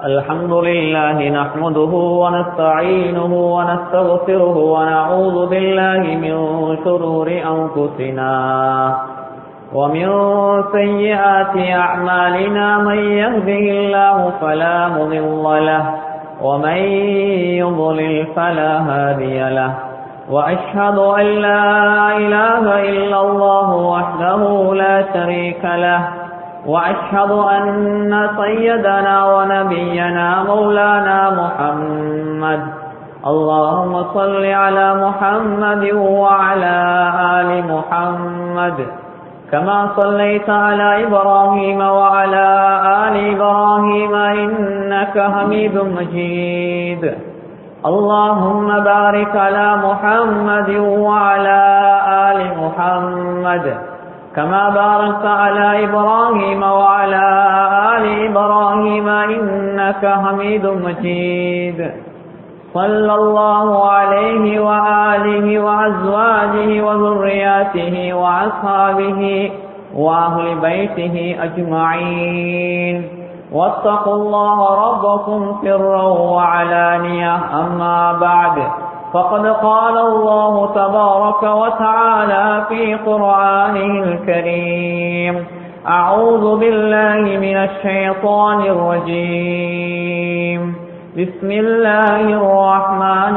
الحمد لله نحمده ونستعينه ونستغفره ونعوذ بالله من شرور أنفسنا ومن سيئات أعمالنا من يهده الله فلا مضل له ومن يضلل فلا هادي له وأشهد أن لا إله إلا الله وحده لا شريك له وأشهد أن سيدنا ونبينا مولانا محمد اللهم صل على محمد وعلى آل محمد كما صليت على إبراهيم وعلى آل إبراهيم إنك حميد مجيد اللهم بارك على محمد وعلى آل محمد كما باركت على إبراهيم وعلى آل إبراهيم إنك حميد مجيد صلى الله عليه وآله وأزواجه وذرياته وأصحابه وأهل بيته أجمعين واتقوا الله ربكم سرا وعلانية أما بعد فقد قال الله تبارك وتعالى في قرآنه الكريم أعوذ بالله من الشيطان الرجيم بسم الله الرحمن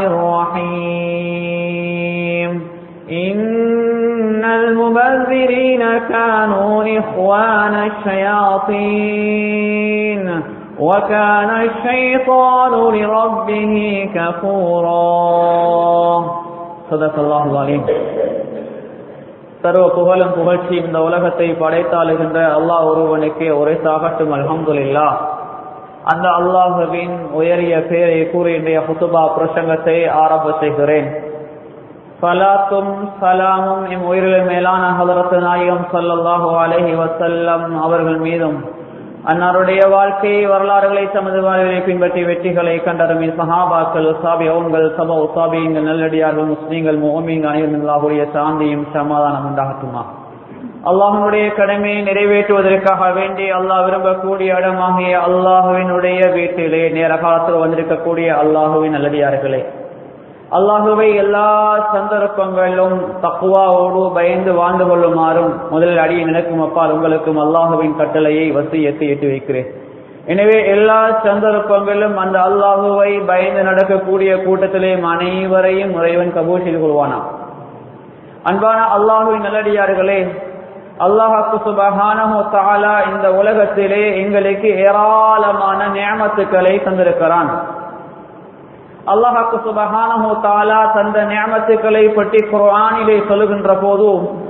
الرحيم إن المبذرين كانوا إخوان الشياطين وكان الشيطان لربه كفورا صدق الله العليم சர்வ புகழும் புகழ்ச்சி இந்த உலகத்தை படைத்தாளுகின்ற அல்லாஹ் ஒருவனுக்கே ஒரே சாகட்டும் அல்ஹம்துலில்லா அந்த அல்லாஹுவின் உயரிய பெயரை கூறி இன்றைய புத்துபா பிரசங்கத்தை ஆரம்ப செய்கிறேன் சலாத்தும் சலாமும் எம் உயிரில் மேலான ஹதரத்து நாயகம் சல்லல்லாஹு அலஹி வசல்லம் அவர்கள் மீதும் அன்னாருடைய வாழ்க்கை வரலாறுகளை தமது வாழ்விலை பின்பற்றி வெற்றிகளை கண்டருமின் சஹாபாக்கள் உசாபி அவன்கள் சபா உசாபியங்கள் நல்லடியார்கள் முஸ்லீம்கள் மோமீங்கள் அனைவருடைய சாந்தியும் சமாதானம் உண்டாகட்டுமா அல்லாஹனுடைய கடமையை நிறைவேற்றுவதற்காக வேண்டி அல்லாஹ் விரும்பக்கூடிய இடமாகிய அல்லாஹுவினுடைய வீட்டிலே நேர காலத்தில் வந்திருக்கக்கூடிய அல்லாஹுவின் நல்லடியார்களே அல்லாஹுவை எல்லா சந்தர்ப்பங்களிலும் தக்குவாவோடு பயந்து வாழ்ந்து கொள்ளுமாறும் முதலில் அடியை நினைக்கும் அப்பால் உங்களுக்கும் அல்லாஹுவின் கட்டளையை வசியத்தை எட்டு வைக்கிறேன் எனவே எல்லா சந்தர்ப்பங்களிலும் அந்த அல்லாஹுவை பயந்து நடக்கக்கூடிய கூட்டத்திலே அனைவரையும் முறைவன் கபூர் செய்து கொள்வானாம் அன்பான அல்லாஹுவின் நல்லடியார்களே அல்லாஹாக்கு சுபஹானஹு தாலா இந்த உலகத்திலே எங்களுக்கு ஏராளமான நியமத்துக்களை தந்திருக்கிறான் அல்லாஹாக்கு சுபஹானஹு தாலா தந்த நியமத்துக்களை பற்றி குர்ஆனிலே சொல்லுகின்ற போது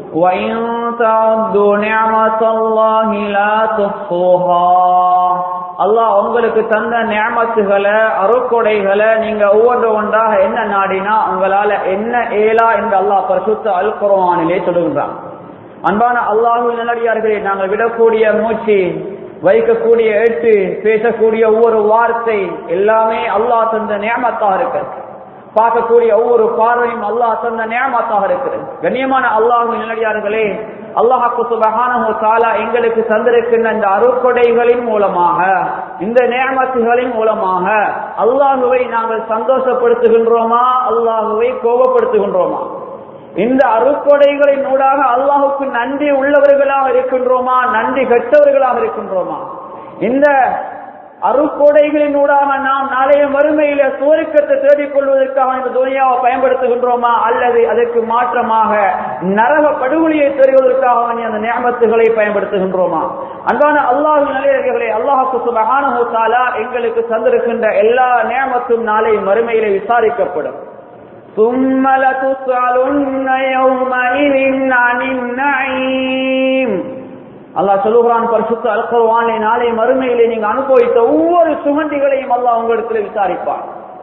அல்லாஹ் உங்களுக்கு தந்த நியமத்துகளை அருக்கொடைகளை நீங்க ஒவ்வொன்று ஒன்றாக என்ன நாடினா உங்களால என்ன ஏலா என்று அல்லாஹ் பரிசுத்த அல் குர்ஆனிலே சொல்லுகின்றான் அன்பான அல்லாஹு நல்லடியார்களே நாங்கள் விடக்கூடிய மூச்சு வைக்கக்கூடிய எட்டு பேசக்கூடிய ஒவ்வொரு வார்த்தை எல்லாமே அல்லாஹ் தந்த நியமத்தாக இருக்கிறது பார்க்கக்கூடிய ஒவ்வொரு பார்வையும் அல்லாஹ் தந்த நியமத்தாக இருக்கிறது கண்ணியமான அல்லாஹு நல்லடியார்களே அல்லாஹாக்கு சுபகானஹு தாலா எங்களுக்கு தந்திருக்கின்ற இந்த அருக்கொடைகளின் மூலமாக இந்த நியமத்துகளின் மூலமாக அல்லாஹுவை நாங்கள் சந்தோஷப்படுத்துகின்றோமா அல்லாஹுவை கோபப்படுத்துகின்றோமா இந்த அருக்கொடைகளின் ஊடாக அல்லாஹுக்கு நன்றி உள்ளவர்களாக இருக்கின்றோமா நன்றி கெட்டவர்களாக இருக்கின்றோமா இந்த அருக்கொடைகளின் ஊடாக நாம் நாளைய மறுமையில சுவருக்கத்தை தேடிக் கொள்வதற்காக இந்த துணியாவை பயன்படுத்துகின்றோமா அல்லது அதற்கு மாற்றமாக நரக படுகொலியை தெரிவதற்காக அந்த நியமத்துகளை பயன்படுத்துகின்றோமா அன்பான அல்லாஹு நிலையர்களே அல்லாஹுக்கு சுபகானஹு தாலா எங்களுக்கு தந்திருக்கின்ற எல்லா நியமத்தும் நாளை மறுமையிலே விசாரிக்கப்படும் ثم لتسألن يومئذ عن النعيم அல்லாஹ் சொல்லுகிறான் பரிசுத்த அல்குர்வானை நாளை மறுமையிலே நீங்க அனுபவித்த ஒவ்வொரு சுகண்டிகளையும் அல்லாஹ் உங்களிடத்தில் விசாரிப்பார்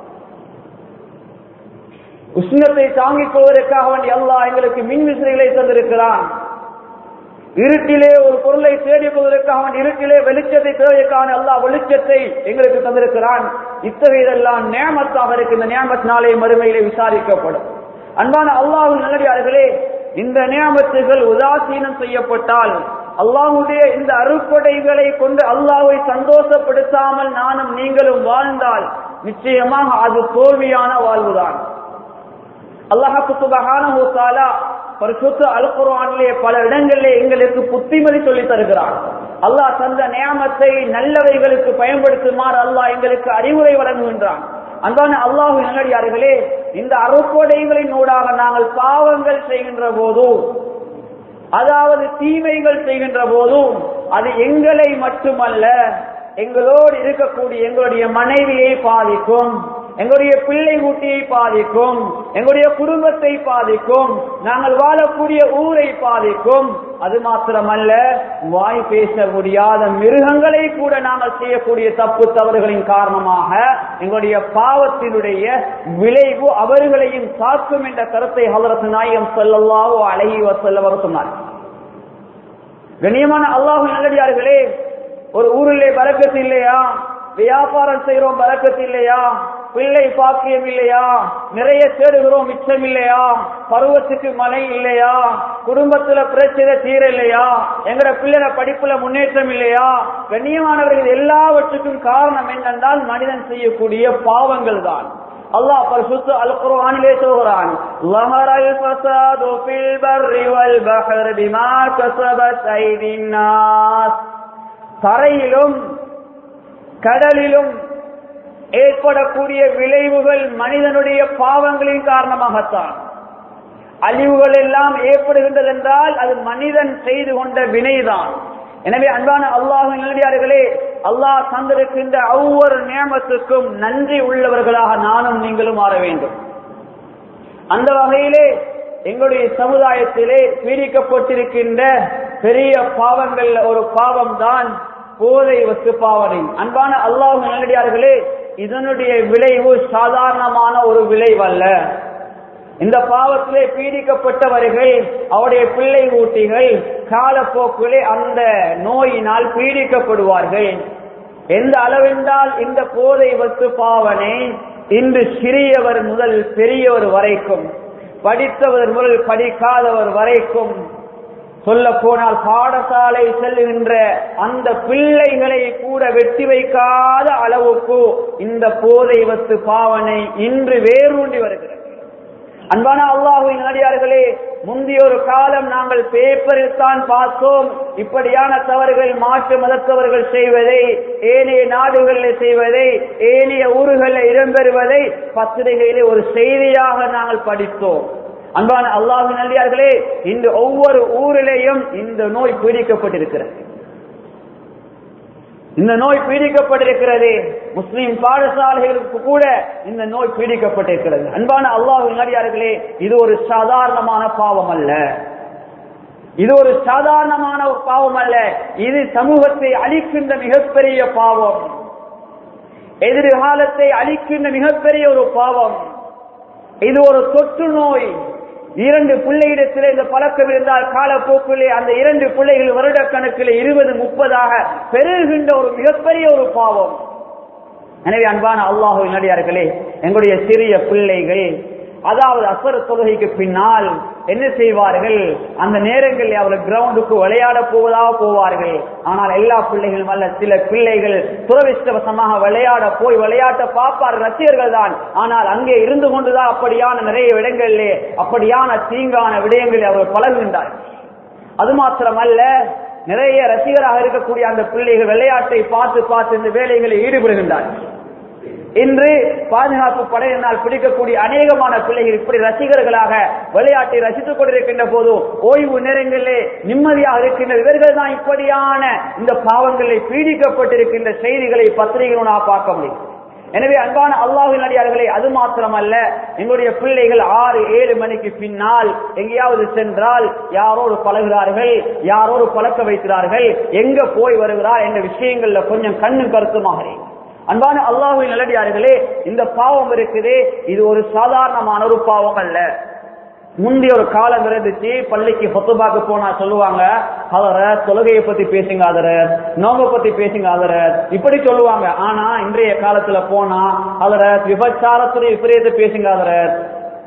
உஷ்ணத்தை தாங்கிக் கொள்வதற்காக வேண்டி அல்லாஹ் எங்களுக்கு மின் விசிறிகளை தந்திருக்கிறான் இருட்டிலே ஒரு பொருளை தேடிக் கொள்வதற்காக வேண்டி இருட்டிலே வெளிச்சத்தை தேவைக்கான அல்லாஹ் வெளிச்சத்தை எங்களுக்கு தந்திருக்கிறான் இத்தகையதெல்லாம் நேமத்தாக இருக்கு இந்த நேமத் நாளை மறுமையிலே விசாரிக்கப்படும் அன்பான அல்லாஹு நல்லடியார்களே இந்த நியமத்துகள் உதாசீனம் செய்யப்பட்டால் அல்லாஹுடைய இந்த அருப்படைகளை கொண்டு அல்லாஹை சந்தோஷப்படுத்தாமல் நானும் நீங்களும் வாழ்ந்தால் நிச்சயமாக அது தோல்வியான வாழ்வுதான் அல்லாஹாக்கு சுபகான பரிசுத்த அல்குரானிலே பல இடங்களிலே எங்களுக்கு புத்திமதி சொல்லி தருகிறார் அல்லாஹ் தந்த நியமத்தை நல்லவைகளுக்கு பயன்படுத்துமாறு அல்லாஹ் எங்களுக்கு அறிவுரை வழங்குகின்றான் அன்பான அல்லாஹு நல்லடியார்களே இந்த அறுப்படைகளின் ஊடாக நாங்கள் பாவங்கள் செய்கின்ற போது அதாவது தீமைகள் செய்கின்ற போதும் அது எங்களை மட்டுமல்ல எங்களோடு இருக்கக்கூடிய எங்களுடைய மனைவியை பாதிக்கும் எங்களுடைய பிள்ளை குட்டியை பாதிக்கும் எங்களுடைய குடும்பத்தை பாதிக்கும் நாங்கள் வாழக்கூடிய ஊரை பாதிக்கும் அது மாத்திரமல்ல வாய் பேச முடியாத மிருகங்களை கூட நாங்கள் செய்யக்கூடிய தப்பு தவறுகளின் காரணமாக எங்களுடைய பாவத்தினுடைய விளைவு அவர்களையும் தாக்கும் என்ற கருத்தை ஹலரத் நாயம் செல்லல்லாவோ அழகி வசல்லவர் சொன்னார் கண்ணியமான அல்லாஹு நல்லடியார்களே ஒரு ஊரிலே பறக்கத்து இல்லையா வியாபாரம் செய்யறோம் பறக்கத்து இல்லையா பிள்ளை பாக்கியம் இல்லையா நிறைய தேடுகிறோம் மிச்சம் இல்லையா பருவத்துக்கு மழை இல்லையா குடும்பத்துல பிரச்சனை தீர இல்லையா எங்கட பிள்ளைட படிப்புல முன்னேற்றம் இல்லையா கண்ணியமானவர்கள் எல்லாவற்றுக்கும் காரணம் என்னென்றால் மனிதன் செய்யக்கூடிய பாவங்கள் தான் அல்லாஹ் பரிசுத்த அல் குர்ஆனிலே சொல்கிறான் லஹரல் ஃபஸாது ஃபில் பர்ரி வல் பஹர் பிமா கஸபத் ஐதின் நாஸ் தரையிலும் கடலிலும் ஏற்படக்கூடிய விளைவுகள் மனிதனுடைய பாவங்களின் காரணமாகத்தான் அழிவுகள் எல்லாம் ஏற்படுகின்றது என்றால் அது மனிதன் செய்து கொண்ட வினைதான் எனவே அன்பான அல்லாஹ் நல்லடியார்களே அல்லாஹ் தந்திருக்கின்ற ஒவ்வொரு நியமத்துக்கும் நன்றி உள்ளவர்களாக நானும் நீங்களும் மாற வேண்டும் அந்த வகையிலே எங்களுடைய சமுதாயத்திலே பீடிக்கப்பட்டிருக்கின்ற பெரிய பாவங்கள் ஒரு பாவம் தான் போதை வத்து பாவனை அன்பான அல்லாஹ் நல்லடியார்களே இதனுடைய விளைவு சாதாரணமான ஒரு விளைவல்ல இந்த பாவத்திலே பீடிக்கப்பட்டவர்கள் அவருடைய பிள்ளை ஊட்டிகள் காலப்போக்கிலே அந்த நோயினால் பீடிக்கப்படுவார்கள் எந்த அளவென்றால் இந்த போதை வத்து பாவனை இன்று சிறியவர் முதல் பெரியவர் வரைக்கும் படித்தவர் முதல் படிக்காதவர் வரைக்கும் சொல்ல போனால் பாடசாலை செல்லுகின்ற அந்த பிள்ளைகளை கூட வெட்டி வைக்காத அளவுக்கு இந்த போதை வத்து பாவனை இன்று வேரூண்டி வருகிறது அன்பான அல்லாஹுவின் நடிகார்களே முந்தைய ஒரு காலம் நாங்கள் பேப்பரில் தான் பார்த்தோம் இப்படியான தவறுகள் மாற்று மதத்தவர்கள் செய்வதை ஏனைய நாடுகளில் செய்வதை ஏனைய ஊர்களில் இடம்பெறுவதை பத்திரிகையிலே ஒரு செய்தியாக நாங்கள் படித்தோம் அன்பான அல்லாஹின் நல்லியார்களே இந்த ஒவ்வொரு ஊரிலேயும் இந்த நோய் பீடிக்கப்பட்டிருக்கிறது இந்த நோய் பீடிக்கப்பட்டிருக்கிறது முஸ்லிம் பாடசாலைகளுக்கு கூட இந்த நோய் பீடிக்கப்பட்டிருக்கிறது அன்பான அல்லாஹின் நல்லியார்களே இது ஒரு சாதாரணமான பாவம் அல்ல இது ஒரு சாதாரணமான ஒரு பாவம் அல்ல இது சமூகத்தை அழிக்கின்ற மிகப்பெரிய பாவம் எதிர்காலத்தை அழிக்கின்ற மிகப்பெரிய ஒரு பாவம் இது ஒரு தொற்று நோய் இரண்டு பிள்ளையிடத்திலே இந்த பழக்கம் இருந்தால் காலப்போக்கிலே அந்த இரண்டு பிள்ளைகள் வருடக்கணக்கில் இருபது முப்பதாக பெருகின்ற ஒரு மிகப்பெரிய ஒரு பாவம் எனவே அன்பான அல்லாஹு நடிகார்களே எங்களுடைய சிறிய பிள்ளைகள் அதாவது அசர தொழுகைக்கு பின்னால் என்ன செய்வார்கள் அந்த நேரங்களில் அவர்கள் கிரவுண்டுக்கு விளையாட போவதாக போவார்கள் ஆனால் எல்லா பிள்ளைகளும் அல்ல சில பிள்ளைகள் துரவிஷ்டவசமாக விளையாட போய் விளையாட்ட பார்ப்பார் ரசிகர்கள் தான் ஆனால் அங்கே இருந்து கொண்டுதான் அப்படியான நிறைய இடங்களிலே அப்படியான தீங்கான விடயங்களில் அவர் பழகுகின்றார்கள் அது மாத்திரமல்ல நிறைய ரசிகராக இருக்கக்கூடிய அந்த பிள்ளைகள் விளையாட்டை பார்த்து பார்த்து இந்த வேலைகளில் ஈடுபடுகின்றார்கள் இன்று பாதுகாப்பு படையினால் பிடிக்கக்கூடிய அநேகமான பிள்ளைகள் இப்படி ரசிகர்களாக விளையாட்டை ரசித்துக் கொண்டிருக்கின்ற போது ஓய்வு நேரங்களிலே நிம்மதியாக இருக்கின்ற இவர்கள் தான் இப்படியான இந்த பாவங்களில் பீடிக்கப்பட்டிருக்கின்ற செய்திகளை பத்திரிகைகள் பார்க்க முடியும் எனவே அன்பான அல்லாஹின் அடியார்களே அது மாத்திரமல்ல எங்களுடைய பிள்ளைகள் ஆறு ஏழு மணிக்கு பின்னால் எங்கேயாவது சென்றால் யாரோடு பழகிறார்கள் யாரோடு பழக்க வைக்கிறார்கள் எங்க போய் வருகிறார் என்ற விஷயங்கள்ல கொஞ்சம் கண்ணும் கருத்துமாக அன்பான அல்லாஹுவின் நல்லடியார்களே இந்த பாவம் இருக்குதே இது ஒரு சாதாரணமான ஒரு பாவம் அல்ல முந்தைய ஒரு காலம் இருந்துச்சு பள்ளிக்கு சொத்துபாக்கு போனா சொல்லுவாங்க அதர தொழுகையை பத்தி பேசுங்க அதர நோங்க பத்தி பேசுங்க அதர இப்படி சொல்லுவாங்க ஆனா இன்றைய காலத்துல போனா அதர விபச்சாரத்துடைய விபரீதத்தை பேசுங்க அதர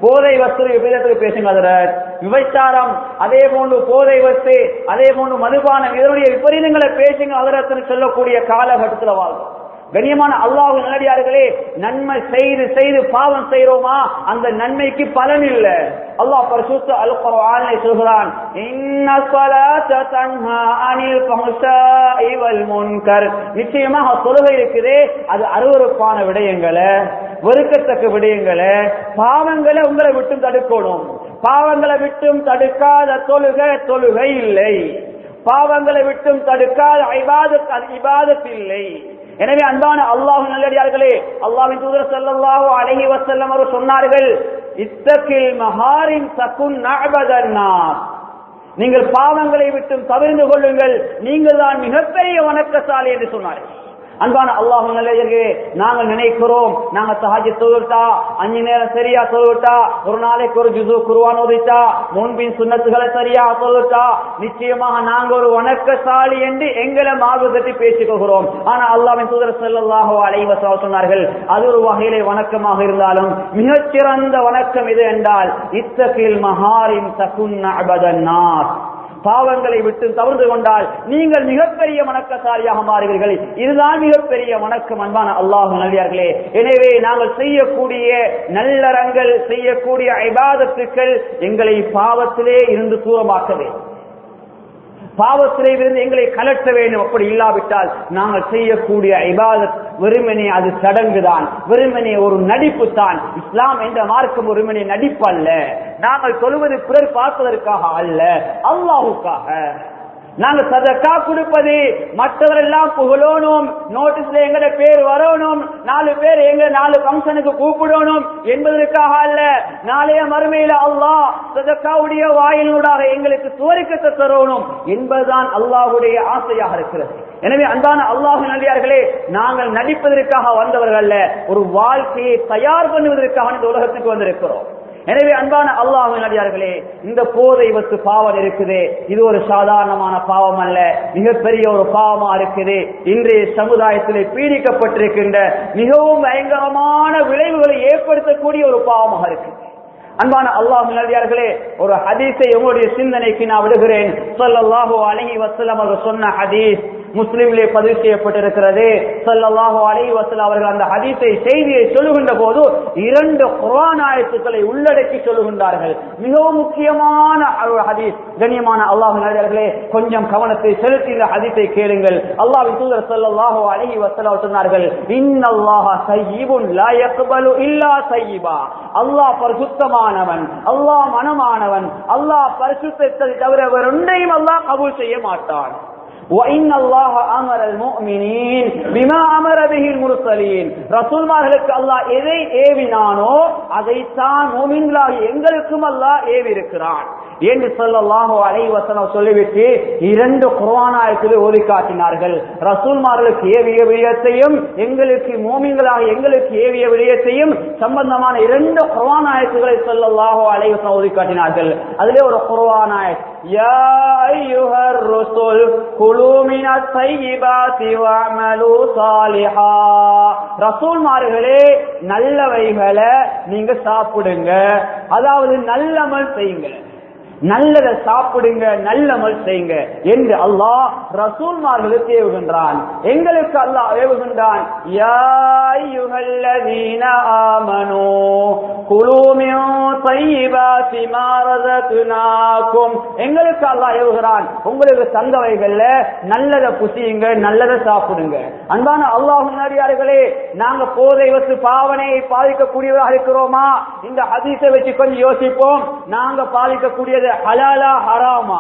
போதை வஸ்து விபரீதத்துக்கு பேசுங்க ஹதரத் விபச்சாரம் அதே போன்று போதை வஸ்து அதே போன்று மதுபானம் இதனுடைய விபரீதங்களை பேசுங்க ஹதரத்னு சொல்லக்கூடிய காலகட்டத்தில் வாழ்றோம் கண்ணியமான அல்லாஹ் நல்லடியார்களே நன்மை செய்து செய்து பாவம் செய்யறோமா அந்த நன்மைக்கு பலன் இல்ல அல்லாஹ் பரிசுத்த அல் குர்ஆனை சொல்கிறான் இன்ன ஸலாத்த தன்ஹா அனில் ஃபஹ்ஷாஇ வல் முன்கர் நிச்சயமாக தொழுகை இருக்குதே அது அருவருப்பான விடயங்களை வெறுக்கத்தக்க விடயங்களை பாவங்களை உங்களை விட்டும் தடுக்கணும் பாவங்களை விட்டும் தடுக்காத தொழுகை தொழுகை இல்லை பாவங்களை விட்டும் தடுக்காத இபாதத் அது இபாதத் இல்லை எனவே அன்பான அல்லாஹ் நல்லடியார்களே அல்லாஹின் தூதர் ஸல்லல்லாஹு அலைஹி வஸல்லம் அவர் சொன்னார்கள் இத்தகில் மஹாரின் தகுன் நஅபதன்னாஸ் நீங்கள் பாவங்களை விட்டும் தவிர்ந்து கொள்ளுங்கள் நீங்கள் தான் மிகப்பெரிய வணக்கசாலி என்று சொன்னார்கள் அன்பான அல்லாஹ் நல்லே நாங்கள் நினைக்கிறோம் நாங்க சஹாஜி தொழுவிட்டா அஞ்சு நேரம் சரியா தொழுவிட்டா ஒரு நாளைக்கு ஒரு ஜுசு குருவான் ஓதிட்டா முன்பின் சுண்ணத்துகளை சரியா தொழுவிட்டா நிச்சயமாக நாங்க ஒரு வணக்கசாலி என்று எங்களை மார்க்கத்தை பேசிக்கொள்கிறோம் ஆனா அல்லாவின் தூதர் செல்லல்லாஹோ அலைவசா சொன்னார்கள் அது ஒரு வகையிலே வணக்கமாக இருந்தாலும் மிகச்சிறந்த வணக்கம் இது என்றால் இத்தகில் மஹாரின் தகுன் அபதன்னாஸ் பாவங்களை விட்டு தவிர்த்து கொண்டால் நீங்கள் மிகப்பெரிய வணக்கசாலியாக மாறுவீர்கள் இதுதான் மிகப்பெரிய வணக்கம் அன்பான அல்லாஹ் நல்லியார்களே எனவே நாங்கள் செய்யக்கூடிய நல்லறங்கள் செய்யக்கூடிய ஐபாதத்துக்கள் எங்களை பாவத்திலே இருந்து தூரமாக்க வேண்டும் பாவத்திலே இருந்து எங்களை கலட்ட வேண்டும் அப்படி இல்லாவிட்டால் நாங்கள் செய்யக்கூடிய ஐபாதத் வெறுமனே அது சடங்குதான் வெறுமனே ஒரு நடிப்பு தான் இஸ்லாம் என்ற மார்க்கம் வெறுமனே நடிப்பு அல்ல நாங்கள் சொல்வது பிறர் பார்ப்பதற்காக அல்ல அல்லாஹுக்காக நாங்க சதக்கா கொடுப்பது மற்றவரெல்லாம் புகழணும் நோட்டீஸ்ல எங்கட பேர் வரணும் நாலு பேர் எங்க நாலு ஃபங்க்ஷனுக்கு கூப்பிடணும் என்பதற்காக அல்ல நாளைய மறுமையில அல்லாஹ் சதக்காவுடைய வாயிலூடாக எங்களுக்கு சுவரிக்கத்தை தரணும் என்பதுதான் அல்லாஹுடைய ஆசையாக இருக்கிறது எனவே அன்பான அல்லாஹு நல்லியார்களே நாங்கள் நடிப்பதற்காக வந்தவர்கள் அல்ல ஒரு வாழ்க்கையை தயார் பண்ணுவதற்காக இந்த உலகத்துக்கு வந்திருக்கிறோம் எனவே அன்பான அல்லாஹ் நடிகார்களே இந்த போதை வத்து பாவம் இருக்குது இது ஒரு சாதாரணமான பாவம் அல்ல மிகப்பெரிய ஒரு பாவமா இருக்குது இன்றைய சமுதாயத்திலே பீடிக்கப்பட்டிருக்கின்ற மிகவும் பயங்கரமான விளைவுகளை ஏற்படுத்தக்கூடிய ஒரு பாவமாக இருக்கு அன்பான அல்லாஹ் நல்லடியார்களே ஒரு ஹதீஸை உங்களுடைய சிந்தனைக்கு நான் விடுகிறேன் சொல்லல்லாஹோ அழகி வசலம் அவர்கள் சொன்ன ஹதீஸ் முஸ்லிம்லே பதிவு செய்யப்பட்டிருக்கிறது சொல்லல்லாஹோ அழகி வசலம் அவர்கள் அந்த ஹதீஸை செய்தியை சொல்லுகின்ற போது இரண்டு குரான் ஆயத்துக்களை உள்ளடக்கி சொல்லுகின்றார்கள் மிகவும் முக்கியமான ஒரு ஹதீஸ் கண்ணியமான அல்லாஹ் நல்லடியார்களே கொஞ்சம் கவனத்தை செலுத்தி இந்த ஹதீஸை கேளுங்கள் அல்லாஹ் தூதர் சொல்லல்லாஹோ அழகி வசலம் சொன்னார்கள் இன்னல்லாஹ சையிபுன் லா யக்பலு இல்லா சையிபா அல்லாஹ் பரிசுத்தமானவன் அல்லாஹ் மனமானவன் அல்லாஹ் பரிசுத்தத்தை தவிர வேற ஒன்றையும் அல்லாஹ் கபூல் செய்ய மாட்டான் وإن الله أمر المؤمنين بما أمر به المرسلين ரசூல்மார்களுக்கு அல்லாஹ் எதை ஏவினானோ அதைத்தான் மூமின்களாகி எங்களுக்கும் அல்லாஹ் ஏவி இருக்கிறான் என்று சொல்லல்லாஹோ அலைவசனம் சொல்லிவிட்டு இரண்டு குர்ஆனாயத்தில் ஓதி காட்டினார்கள் ரசூல்மார்களுக்கு ஏவிய விடயத்தையும் எங்களுக்கு மோமின்களாக எங்களுக்கு ஏவிய விடயத்தையும் சம்பந்தமான இரண்டு குர்ஆனாயத்துகளை சொல்லல்லாஹோ அலைவசனம் ஓதி காட்டினார்கள் அதிலே ஒரு குர்ஆனாயத் யா அய்யுஹர் ருசுல் குலு மினத் தையிபாத்தி வஅமலு சாலிஹா ரசூல்மார்களே நல்லவைகளை நீங்க சாப்பிடுங்க அதாவது நல்லமல் செய்யுங்க நல்லதை சாப்பிடுங்க நல்லமல் செய்யுங்க என்று அல்லாஹ் ரசூல்மார்களுக்கு ஏவுகின்றான் எங்களுக்கு அல்லாஹ் ஏவுகின்றான் யா அய்யுஹல்லதீன ஆமனூ குலூ மின் தையிபாத்தி மா ரஸக்னாக்கும் எங்களுக்கு அல்லாஹ் ஏவுகிறான் உங்களுக்கு தந்தவைகள்ல நல்லதை புசியுங்க நல்லதை சாப்பிடுங்க அன்பான அல்லாஹ் முன்னாடியார்களே நாங்க போதை வச்சு பாவனையை பாதிக்கக்கூடியவராக இருக்கிறோமா இந்த ஹதீஸை வச்சு கொஞ்சம் யோசிப்போம் நாங்க பாதிக்கக்கூடியது ஹலாலா ஹராமா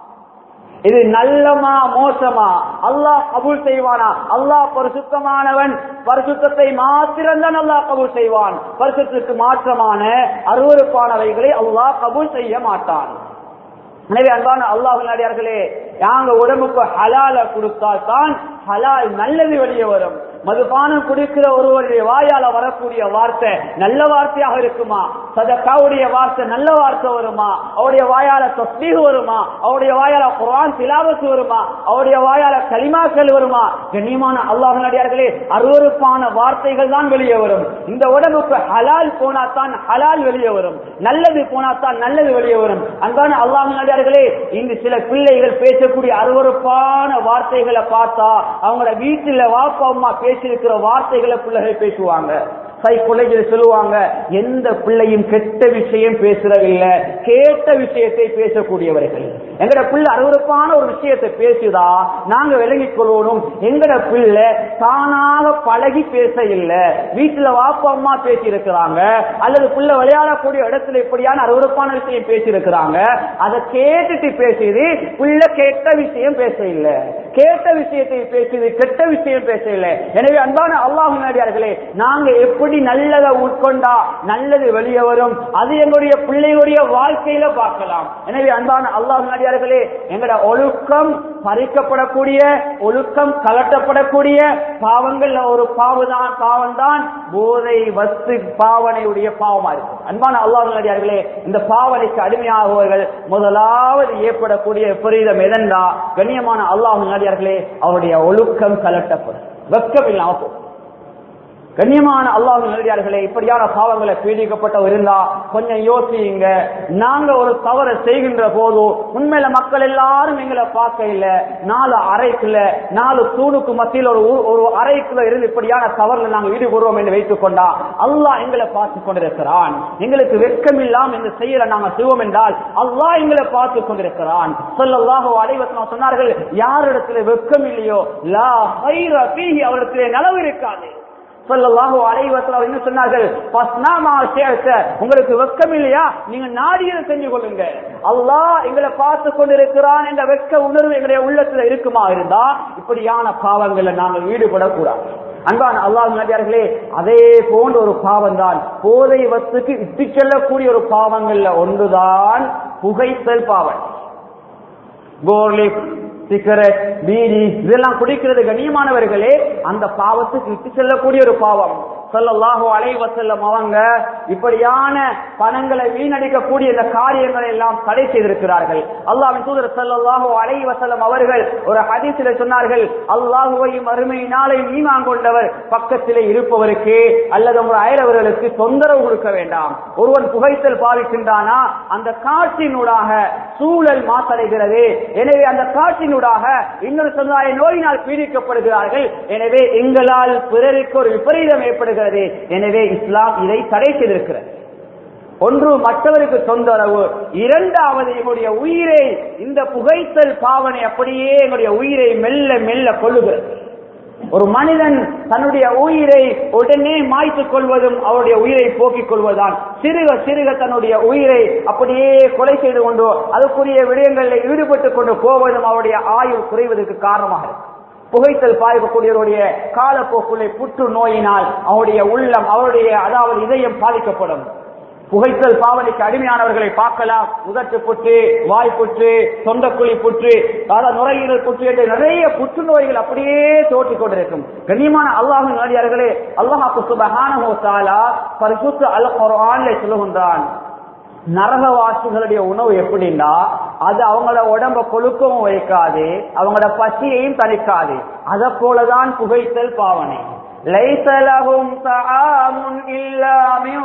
இது நல்லமா மோசமா அல்லாஹ் கபூல் செய்வானா அல்லாஹ் பரிசுத்தமானவன் பரிசுத்தத்தை மாத்திரம்தான் அல்லாஹ் கபூல் செய்வான் பரிசுத்துக்கு மாற்றமான அருவறுப்பானவைகளை அல்லாஹ் கபூல் செய்ய மாட்டான் எனவே அன்பான அல்லாஹ் நடிகார்களே நாங்க உடம்புக்கு ஹலால கொடுத்தால் தான் ஹலால் நல்லது வெளியே வரும் மதுபானம் குடிக்கிற ஒருவருடைய வாயால வரக்கூடிய வார்த்தை நல்ல வார்த்தையாக இருக்குமா சதக்காவுடைய வார்த்தை நல்ல வார்த்தை வருமா அவருடைய வாயால தொஸ்பீக வருமா அவருடைய வாயால குரான் திலாவத்து வருமா அவருடைய வாயால கலிமாக்கள் வருமா கண்ணியமான அல்லாஹ் நடிகார்களே அருவருப்பான வார்த்தைகள் தான் வெளியே வரும் இந்த உடம்புக்கு ஹலால் போனா தான் ஹலால் வெளியே வரும் நல்லது போனா தான் நல்லது வெளியே வரும் அன்பான அல்லாஹ் நடிகார்களே இங்கு சில பிள்ளைகள் பேசக்கூடிய அருவருப்பான வார்த்தைகளை பார்த்தா அவங்களோட வீட்டுல வாப்பா அம்மா பேசியிருக்கிற வார்த்தைகளை பிள்ளைகள் பேசுவாங்க சைக்கொலைகள் சொல்லுவாங்க எந்த பிள்ளையும் கெட்ட விஷயம் பேசுறதில்லை கேட்ட விஷயத்தை பேசக்கூடியவர்கள் எங்கட பிள்ளை அருவருப்பான ஒரு விஷயத்தை பேசுதா நாங்க விளங்கிக் கொள்ளணும் எங்கட பிள்ளை தானாக பழகி பேச இல்லை வீட்டுல வாப்பா அம்மா பேசி இருக்கிறாங்க அல்லது பிள்ளை விளையாடக்கூடிய இடத்துல இப்படியான அருவருப்பான விஷயம் பேசி இருக்கிறாங்க அதை கேட்டுட்டு பேசியது பிள்ளை கேட்ட விஷயம் பேச இல்லை கேட்ட விஷயத்தை பேசியது கெட்ட விஷயம் பேச இல்லை எனவே அன்பான அல்லாஹ் நடிகார்களே நாங்க எப்படி நல்லதை உட்கொண்டா நல்லது வெளியே வரும் அது எங்களுடைய பிள்ளைகளுடைய வாழ்க்கையில பார்க்கலாம் எனவே அன்பான அல்லாஹ் நடிகார்களே எங்களோட ஒழுக்கம் பறிக்கப்படக்கூடிய ஒழுக்கம் கலட்டப்படக்கூடிய பாவங்கள்ல ஒரு பாவதான் பாவம் தான் போதை வஸ்து பாவனையுடைய பாவமா இருக்கும் அன்பான அல்லாஹ் நடிகார்களே இந்த பாவனைக்கு அடிமையாகுவர்கள் முதலாவது ஏற்படக்கூடிய விபரீதம் எதென்றா கண்ணியமான அல்லாஹ் நடிகார்களே அவருடைய ஒழுக்கம் கலட்டப்படும் வெக்கம் இல்லாம போகும் கண்ணியமான அல்லாஹ் நல்லடியார்களே இப்படியான பாவங்களை பீடிக்கப்பட்டவர் இருந்தா கொஞ்சம் யோசியுங்க நாங்க ஒரு தவறை செய்கின்ற போது உண்மையில மக்கள் எல்லாரும் எங்களை பார்க்க இல்ல நாலு அறைக்குள்ள நாலு தூணுக்கு மத்தியில் ஒரு ஊ- ஒரு அறைக்குள்ள இருந்து இப்படியான தவறுல நாங்க ஈடுபடுவோம் என்று வைத்துக் கொண்டா அல்லாஹ் எங்களை பார்த்து கொண்டிருக்கிறான் எங்களுக்கு வெட்கம் இல்லாம இந்த செயலை நாங்க செய்வோம் என்றால் அல்லாஹ் எங்களை பார்த்து கொண்டிருக்கிறான் சொல்லல்லாஹோ அலைவசனம் சொன்னார்கள் யாரிடத்துல வெட்கம் இல்லையோ லா ஹைர ஃபீஹி அவரிடத்திலே நலவு இருக்காது சொல்லல்லாஹு அலைவசல் என்ன சொன்னார்கள் "ஃபஸ்னாமா ஷிஅத." உங்களுக்கு வெட்கம் இல்லையா நீங்க நாடியதை செஞ்சு கொள்ளுங்க அல்லாஹ் எங்களை பார்த்து கொண்டிருக்கிறான் என்ற வெட்க உணர்வு எங்களுடைய உள்ளத்துல இருக்குமா இருந்தா இப்படியான பாவங்களை நாங்கள் ஈடுபடக்கூடாது அன்பான அல்லாஹ் நபியார்களே அதே போன்ற ஒரு பாவம் தான் போதை வத்துக்கு இட்டு செல்லக்கூடிய ஒரு பாவங்கள்ல ஒன்றுதான் புகைத்தல் பாவம் கோர்லிப் சிகரெட் பீடி இதெல்லாம் குடிக்கிறது கண்ணியமானவர்களே அந்த பாவத்துக்கு இட்டு செல்லக்கூடிய ஒரு பாவம் சொல்லல்லாஹு அலைஹி வஸல்லம் அவங்க இப்படியான பணங்களை வீணடிக்கக்கூடிய இந்த காரியங்களை எல்லாம் தடை செய்திருக்கிறார்கள் அல்லாஹ்வின் தூதர் ஸல்லல்லாஹு அலைஹி வஸல்லம் அவர்கள் ஒரு ஹதீஸில் சொன்னார்கள் அல்லாஹுவையும் அருமை நாளை ஈமான் கொண்டவர் பக்கத்திலே இருப்பவருக்கு அல்லது உங்கள் அயலவர்களுக்கு தொந்தரவு கொடுக்க வேண்டாம் ஒருவன் புகைத்தல் பாவிக்கின்றானா அந்த காற்றினூடாக சூழல் மாசடைகிறது எனவே அந்த காற்றினூடாக இன்னொரு சமுதாய நோயினால் பீடிக்கப்படுகிறார்கள் எனவே எங்களால் பிறருக்கு ஒரு விபரீதம் ஏற்படுகிறது எனவே இஸ்லாம் இதை தடை செய்திருக்கிறது ஒன்று மற்றவருக்கு தொந்தரவு இரண்டாவது எங்களுடைய உயிரை இந்த புகைத்தல் பாவனை அப்படியே எங்களுடைய உயிரை மெல்ல மெல்ல கொள்ளுகிறது ஒரு மனிதன் தன்னுடைய உயிரை உடனே மாய்த்துக் கொள்வதும் அவருடைய உயிரை போக்கிக் கொள்வதுதான் சிறுக சிறுக தன்னுடைய உயிரை அப்படியே கொலை செய்து கொண்டு அதுக்குரிய விடயங்களில் ஈடுபட்டுக் கொண்டு போவதும் அவருடைய ஆயுள் குறைவதற்கு காரணமாக இருக்கு புகைத்தல் பாய்க்கக்கூடியவருடைய காலப்போக்குள்ளே புற்று நோயினால் அவருடைய உள்ளம் அவருடைய அதாவது இதயம் பாதிக்கப்படும் புகைத்தல் பாவனைக்கு அடிமையானவர்களை பார்க்கலாம் உதட்டு புற்று வாய் புற்று சொந்தக்குழி புற்று அதாவது நுரையீரல் புற்று என்று நிறைய புற்றுநோய்கள் அப்படியே தோற்றிக் கொண்டிருக்கும் கண்ணியமான அல்லாஹ் நாடியார்களே அல்லாஹாக்கு சுபஹானஹு தஆலா பரிசுத்த அல் குர்ஆனிலே சொல்லுகின்றான் நரகவாசிகளுடைய உணவு எப்படின்னா அது அவங்களோட உடம்ப கொழுக்கவும் வைக்காது அவங்களோட பசியையும் தணிக்காது அத போலதான் புகைத்தல் பாவனை ليس لهم طعام إلا من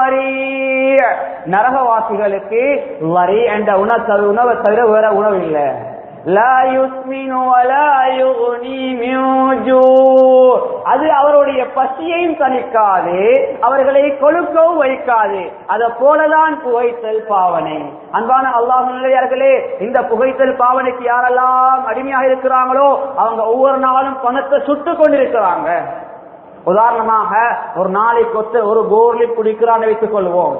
ضريع நரகவாசிகளுக்கு வரி என்ற உணவு உணவை தவிர வேற உணவு இல்லை லா யுஸ்மினு வலா யுக்னி மின் ஜூ' அது அவருடைய பசியையும் தணிக்காது அவர்களை கொழுக்கவும் வைக்காது அத போலதான் புகைத்தல் பாவனை அன்பான அல்லாஹ் நிலையார்களே இந்த புகைத்தல் பாவனைக்கு யாரெல்லாம் அடிமையாக இருக்கிறாங்களோ அவங்க ஒவ்வொரு நாளும் பணத்தை சுட்டு கொண்டிருக்கிறாங்க உதாரணமாக ஒரு நாளைக்கு ஒத்த ஒரு கோர்லி குடிக்கிறான்னு வைத்துக் கொள்வோம்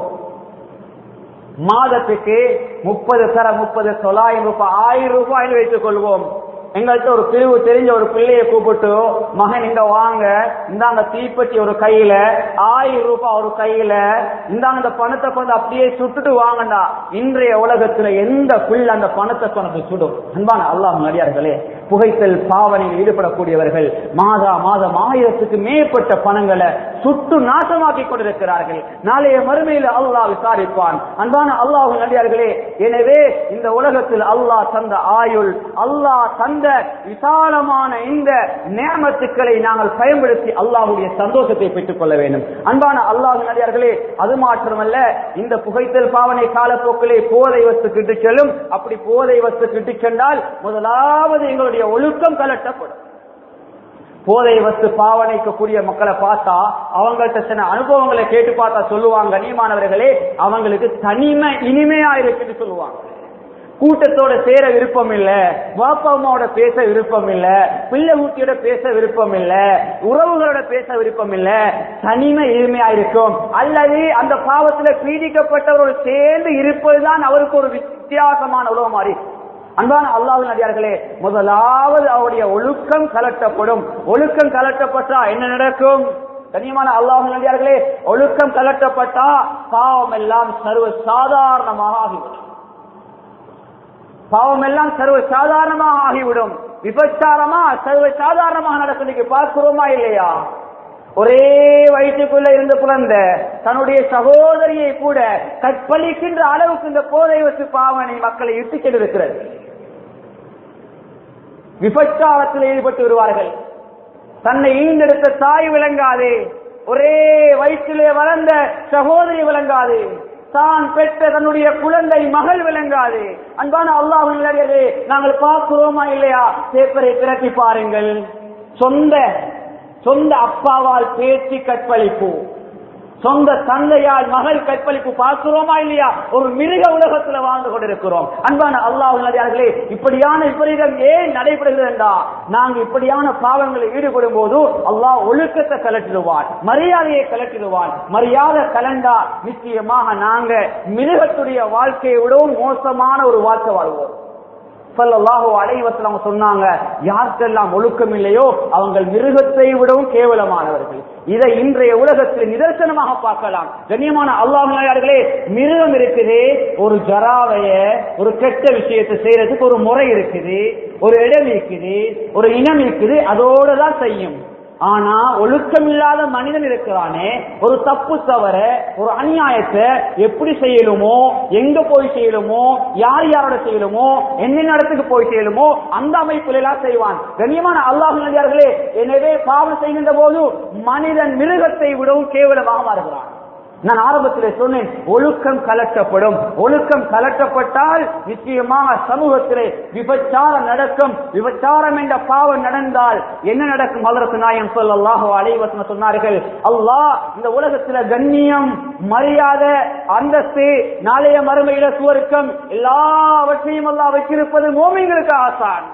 மாதத்துக்கு முப்பது தர முப்பது தொள்ளாயிரம் ரூபாய் ஆயிரம் ரூபாயில் வைத்துக் கொள்வோம் எங்கள்கிட்ட ஒரு பிரிவு தெரிஞ்ச ஒரு பிள்ளைய கூப்பிட்டு மகன் இங்க வாங்க இந்தாங்க தீப்பெட்டி ஒரு கையில ஆயிரம் ரூபாய் ஒரு கையில இந்தாங்க இந்த பணத்தை கொண்டு அப்படியே சுட்டுட்டு வாங்கண்டா இன்றைய உலகத்துல எந்த பிள்ளை அந்த பணத்தை கொண்டு சுடும் அன்பான அல்லாஹ் நடிகார்களே புகைத்தல் பாவனையில் ஈடுபடக்கூடியவர்கள் மாதா மாதம் ஆயிரத்துக்கு மேற்பட்ட பணங்களை சுட்டு நாசமாக்கி கொண்டிருக்கிறார்கள் நாளைய மறுமையில் அல்லாஹ் விசாரிப்பான் அன்பான அல்லாஹ் நடிகார்களே எனவே இந்த உலகத்தில் அல்லாஹ் தந்த ஆயுள் அல்லாஹ் தந்த விசாலமான இந்த நேமத்துக்களை நாங்கள் பயன்படுத்தி அல்லாஹுடைய சந்தோஷத்தை பெற்றுக் கொள்ள வேண்டும் அன்பான அல்லாஹ் நடிகார்களே அது மாத்திரமல்ல இந்த புகைத்தல் பாவனை காலப்போக்கிலே போதை வஸ்து கிட்டு செல்லும் அப்படி போதை வஸ்து கிட்டு சென்றால் முதலாவது எங்களுடைய ஒழுக்கம் கலட்டப்படும் போதை வஸ்து பாவனைக்கு கூடிய மக்களை பார்த்தா அவங்கள்ட்ட சில அனுபவங்களை கேட்டு பார்த்தா சொல்லுவாங்க கண்ணியமானவர்களே அவங்களுக்கு தனிமை இனிமையா இருக்குன்னு சொல்லுவாங்க கூட்டத்தோட சேர விருப்பம் இல்ல வாப்பா அம்மாவோட பேச விருப்பம் இல்ல பிள்ளை ஊட்டியோட பேச விருப்பம் இல்ல உறவுகளோட பேச விருப்பம் இல்ல தனிமை இனிமையா இருக்கும் அல்லது அந்த பாவத்துல பீடிக்கப்பட்டவரோடு சேர்ந்து இருப்பதுதான் அவருக்கு ஒரு வித்தியாசமான உலகம் மாறி அன்பான அல்லாஹ் நடிகார்களே முதலாவது அவருடைய ஒழுக்கம் கலட்டப்படும் ஒழுக்கம் கலட்டப்பட்டா என்ன நடக்கும் கண்ணியமான அல்லாஹ் நடிகார்களே ஒழுக்கம் கலட்டப்பட்டா பாவம் எல்லாம் சர்வ சாதாரணமாக ஆகிவிடும் பாவம் எல்லாம் சர்வ சாதாரணமாக ஆகிவிடும் விபச்சாரமா சர்வ சாதாரணமாக நடக்குது பார்க்கிறோமா இல்லையா ஒரே வயிற்றுக்குள்ள இருந்த குழந்தை தன்னுடைய சகோதரியை கூட கற்பழிக்கின்ற அளவுக்கு இந்த போதை வச்சு பாவனை மக்களை இட்டு சென்றிருக்கிறது விபச்சாரத்தில் ஈடுபட்டு வருவார்கள் தன்னை ஈண்டெடுத்த தாய் விளங்காது ஒரே வயிற்றிலே வளர்ந்த சகோதரி விளங்காது தான் பெற்ற தன்னுடைய குழந்தை மகள் விளங்காது அன்பான அல்லாஹ் நாங்கள் பார்க்கிறோமா இல்லையா பேப்பரை திரட்டி பாருங்கள் சொந்த சொந்த அப்பாவால் பேச்சு கற்பழிப்பு சொந்த தந்தையால் மகள் கற்பழிப்பு பார்க்கிறோமா இல்லையா ஒரு மிருக உலகத்துல வாழ்ந்து கொண்டிருக்கிறோம் அன்பான அல்லாஹர்களே இப்படியான விபரீதம் ஏன் நடைபெறுகிறது என்றா நாங்க இப்படியான பாவங்களில் ஈடுபடும் போது அல்லாஹ் ஒழுக்கத்தை கலட்டிடுவான் மரியாதையை கலட்டிடுவான் மரியாதை கலண்டா நிச்சயமாக நாங்க மிருகத்துடைய வாழ்க்கையை விடவும் மோசமான ஒரு வாழ்க்கை வாழ்வோம் சல்லல்லாஹு அலைவசல் அவங்க சொன்னாங்க யாருக்கெல்லாம் ஒழுக்கம் இல்லையோ அவங்க மிருகத்தை விடவும் கேவலமானவர்கள் இதை இன்றைய உலகத்தில் நிதர்சனமாக பார்க்கலாம் கண்ணியமான அல்லாஹர்களே மிருகம் இருக்குது ஒரு ஜராவைய ஒரு கெட்ட விஷயத்தை செய்யறதுக்கு ஒரு முறை இருக்குது ஒரு இடம் இருக்குது ஒரு இனம் இருக்குது அதோட தான் செய்யும் ஆனா ஒழுக்கம் இல்லாத மனிதன் இருக்கிறானே ஒரு தப்பு தவற ஒரு அநியாயத்தை எப்படி செய்யலுமோ எங்க போய் செய்யலுமோ யார் யாரோட செய்யலுமோ என்னென்ன இடத்துக்கு போய் செய்யலுமோ அந்த அமைப்புல எல்லாம் செய்வான் கண்ணியமான அல்லாஹ் நடிகார்களே எனவே பாவம் செய்கின்ற போது மனிதன் மிருகத்தை விடவும் கேவலமாக மாறுகிறான் நான் ஆரம்பத்திலே சொன்னேன் ஒழுக்கம் கலட்டப்படும் ஒழுக்கம் கலட்டப்பட்டால் நிச்சயமாக சமூகத்திலே விபச்சாரம் நடக்கும் விபச்சாரம் என்ற பாவம் நடந்தால் என்ன நடக்கும் அதற்கு நாயம் சொல்லல்லாஹோ அலைவசன சொன்னார்கள் அல்லாஹ் இந்த உலகத்துல கண்ணியம் மரியாதை அந்தஸ்து நாளைய மறுமையில சுவருக்கம் எல்லாவற்றையும் அல்லாஹ் வச்சிருப்பது மோமிங்களுக்கு ஆசான்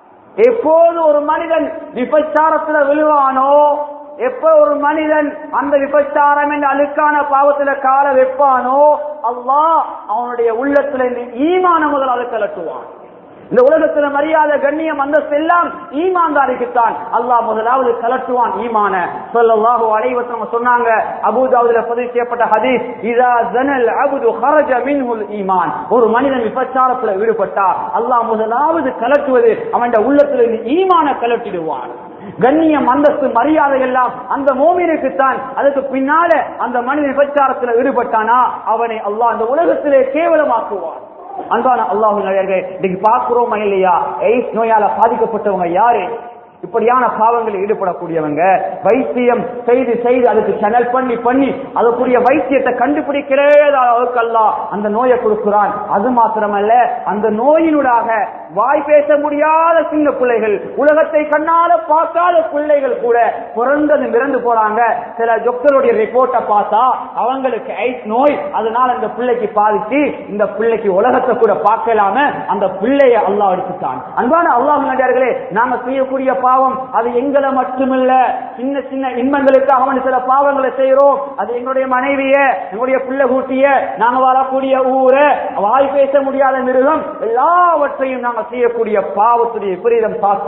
எப்போது ஒரு மனிதன் விபச்சாரத்துல விழுவானோ எப்ப ஒரு மனிதன் அந்த விபச்சாரம் என்ற அழுக்கான பாவத்துல கால வைப்பானோ அல்லாஹ் அவனுடைய உள்ளத்துல இந்த ஈமான முதலாவது கலட்டுவான் இந்த உலகத்துல மரியாதை கண்ணியம் அந்தஸ்து எல்லாம் ஈமான்தாரிக்குத்தான் அல்லாஹ் முதலாவது கலட்டுவான் ஈமான சொல்லல்லாஹு அலைவசம் சொன்னாங்க அபுதாவுல பதிவு செய்யப்பட்ட ஹதீஸ் இதா ஜனல் அபுது ஹரஜ மின்ஹுல் ஈமான் ஒரு மனிதன் விபச்சாரத்துல ஈடுபட்டா அல்லாஹ் முதலாவது கலட்டுவது அவன் உள்ளத்துல இருந்து ஈமான கலட்டிடுவான் கண்ணியம் அந்தஸ்து மரியாதை எல்லாம் அந்த மோமினுக்குத்தான் அதுக்கு பின்னால அந்த மனித விபச்சாரத்தில் ஈடுபட்டானா அவனை அல்லாஹ் அந்த உலகத்திலே கேவலமாக்குவான் அன்பான அல்லாஹு இன்னைக்கு பார்க்கிறோமா இல்லையா எய்ஸ் நோயால பாதிக்கப்பட்டவங்க யாரு இப்படியான பாவங்களில் ஈடுபடக்கூடியவங்க வைத்தியம் செய்து செய்து அதுக்கு சேனல் பண்ணி பண்ணி அதுக்குரிய வைத்தியத்தை கண்டுபிடிக்கிறே அளவுக்கு அல்ல அந்த நோயை கொடுக்கிறான் அது மாத்திரமல்ல அந்த நோயினூடாக வாய் பேச முடியாத சின்ன பிள்ளைகள் உலகத்தை கண்ணால பார்க்காத பிள்ளைகள் கூட பிறந்தது இறந்து போறாங்க சில டாக்டருடைய ரிப்போர்ட்டை பார்த்தா அவங்களுக்கு ஐஸ் நோய் அதனால இந்த பிள்ளைக்கு பாதிச்சு இந்த பிள்ளைக்கு உலகத்தை கூட பார்க்கலாம அந்த பிள்ளைய அல்லாஹ் எடுத்துட்டான் அன்பான அல்லாஹ் நடிகார்களே நாம செய்யக்கூடிய பாவம் அது எங்களை மட்டுமில்ல சின்ன சின்ன இன்பங்களுக்காக அவன் சில பாவங்களை செய்யறோம் அது எங்களுடைய மனைவிய எங்களுடைய பிள்ளை கூட்டிய நாங்க வாழக்கூடிய ஊரை வாய் பேச முடியாத மிருகம் எல்லாவற்றையும் நாங்க செய்யக்கூடிய பாவத்துடைய விபரீதம் தாக்கம்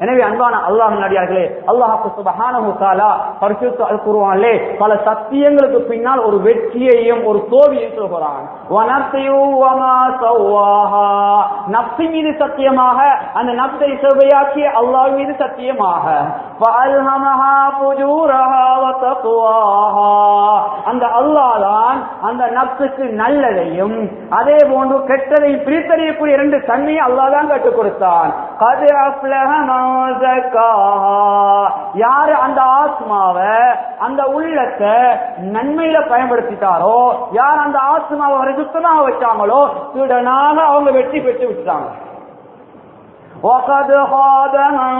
எனவே அன்பான அல்லாஹ் நடிகார்களே அல்லாஹு சுபஹானஹு தஆலா பரிசுத்த அல் குர்ஆனிலே பல சத்தியங்களுக்கு பின்னால் ஒரு வெற்றியையும் ஒரு தோல்வியையும் சொல்கிறான் வனத்தையு வமா சவ்வாஹா நப்சி மீது சத்தியமாக அந்த நப்சை செவ்வையாக்கிய அல்லாஹ் மீது சத்தியமாக فألهمها فجورها وتقواها அந்த அல்லாஹ் தான் அந்த நப்சுக்கு நல்லதையும் அதே போன்று கெட்டதையும் பிரித்தறியக்கூடிய இரண்டு தன்மையை அல்லாஹ் தான் கற்றுக் கொடுத்தான் قد أفلح من زكاها யாரு அந்த ஆத்மாவை அந்த உள்ளத்தை நன்மையில பயன்படுத்திட்டாரோ யார் அந்த ஆத்மாவை ரிசுத்தமாக வச்சாங்களோ திருடனாக அவங்க வெற்றி பெற்று விட்டாங்க وقد خاب من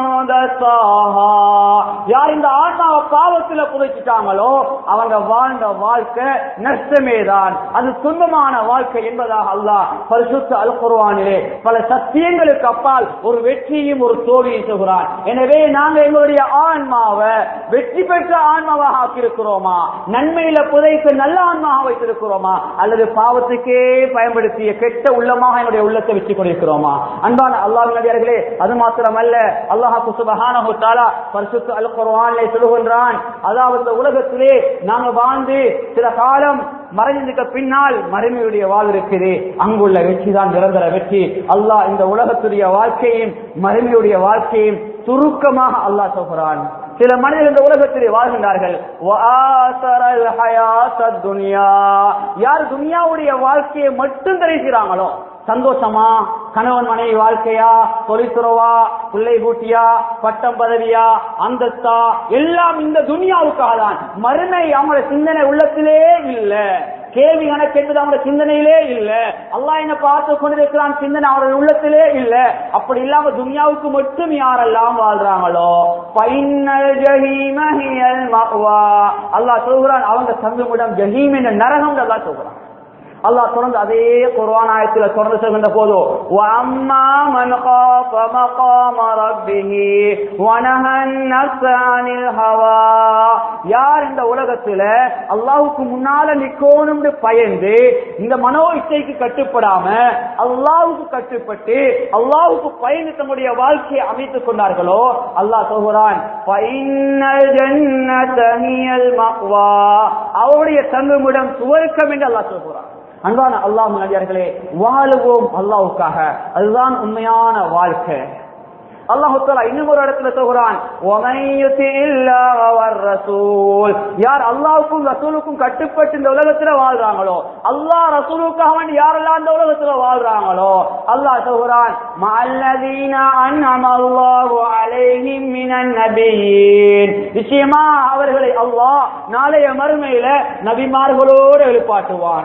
دساها யார் இந்த ஆன்மாவை பாவத்துல புதைச்சிட்டாங்களோ அவங்க வாழ்ந்த வாழ்க்கை நஷ்டமே தான் அது துன்பமான வாழ்க்கை என்பதாக அல்லாஹ் பரிசுத்த அல் குர்ஆனிலே பல சத்தியங்களுக்கு அப்பால் ஒரு வெற்றியும் ஒரு தோல்வியும் சொல்கிறான் எனவே நாங்க எங்களுடைய ஆன்மாவை வெற்றி பெற்ற ஆன்மாவாக ஆக்கியிருக்கிறோமா நன்மையில புதைத்து நல்ல ஆன்மாவாக வைத்திருக்கிறோமா அல்லது பாவத்துக்கே பயன்படுத்திய கெட்ட உள்ளமாக எங்களுடைய உள்ளத்தை வச்சு கொண்டிருக்கிறோமா அன்பான அல்லாஹ் நடிகர்களே அது மாத்திரமல்ல அல்லாஹு சுபஹானஹு தஆலா பரிசுத்த அல் குர்ஆனிலே சொல்லுகின்றான் அதாவது இந்த உலகத்திலே நாங்க வாழ்ந்து சில காலம் மறைந்ததுக்கு பின்னால் மறுமையுடைய வாழ் இருக்குது அங்குள்ள வெற்றி தான் நிரந்தர வெற்றி அல்லாஹ் இந்த உலகத்துடைய வாழ்க்கையும் மறுமையுடைய வாழ்க்கையும் சுருக்கமாக அல்லாஹ் சொல்கிறான் சில மனிதர்கள் இந்த உலகத்திலே வாழ்கின்றார்கள் வஆசரல் ஹயாத்தத் துன்யா. யார் துனியாவுடைய வாழ்க்கையை மட்டும் தெரிவிக்கிறாங்களோ சந்தோஷமா கணவன் மனைவி வாழ்க்கையா தொழில்துறவா பிள்ளை கூட்டியா பட்டம் பதவியா அந்தஸ்தா எல்லாம் இந்த துனியாவுக்காக தான் மறுமை அவங்களோட சிந்தனை உள்ளத்திலே இல்ல கேள்வி கணக்கு என்பது அவங்க சிந்தனையிலே இல்ல அல்லாஹ் என்ன பார்த்து கொண்டிருக்கிறான் சிந்தனை அவருடைய உள்ளத்திலே இல்ல அப்படி இல்லாம துனியாவுக்கு மட்டும் யாரெல்லாம் வாழ்றாங்களோ பைனல் ஜஹீம ஹியல் மஅவா அல்லாஹ் சொல்கிறான் அவங்க தங்குமிடம் ஜஹீம் என்ற நரகம் அல்லாஹ் சொல்கிறான் அல்லாஹ் தொடர்ந்து அதே குர்ஆன் ஆயத்துல தொடர்ந்து சொல்கின்ற போது வஅம்மா மன் காஃப மகாம ரப்பிஹி வனஹா அன்-நஃப்ஸ அனில் ஹவா யார் இந்த உலகத்துல அல்லாஹ்வுக்கு முன்னால நிக்கணும்னு பயந்து இந்த மனோ இச்சைக்கு கட்டுப்படாம அல்லாஹ்வுக்கு கட்டுப்பட்டு அல்லாஹ்வுக்கு பயந்து தம்முடைய வாழ்க்கையை அமைத்துக் கொண்டார்களோ அல்லாஹ் சொல்கிறான் ஃபைன்னல் ஜன்னத ஹியல் மஅவா அவருடைய தங்குமிடம் சுவர்க்கம் என்று அல்லாஹ் சொல்கிறான் அன்பான அல்லாஹ் நடிகார்களே வாழுவோம் அல்லாஹ்வுக்காக அதுதான் உண்மையான வாழ்க்கை அல்லாஹு தஆலா இன்னும் ஒரு இடத்துல சொல்கிறான் "வமன் யுத்திஇல்லாஹ வர்ரசூல்." யார் அல்லாஹ்வுக்கும் ரசூலுக்கும் கட்டுப்பட்டு இந்த உலகத்துல வாழ்றாங்களோ அல்லாஹ் ரசூலுக்காக வேண்டி யாரெல்லாம் இந்த உலகத்துல வாழ்றாங்களோ அல்லாஹ் சொல்கிறான் "மஅல்லதீன அன்அம அல்லாஹு அலைஹிம் மினன் நபியீன்." நிச்சயமா அவர்களை அல்லாஹ் நாளைய மறுமையில நபிமார்களோடு எழுப்பாட்டுவான்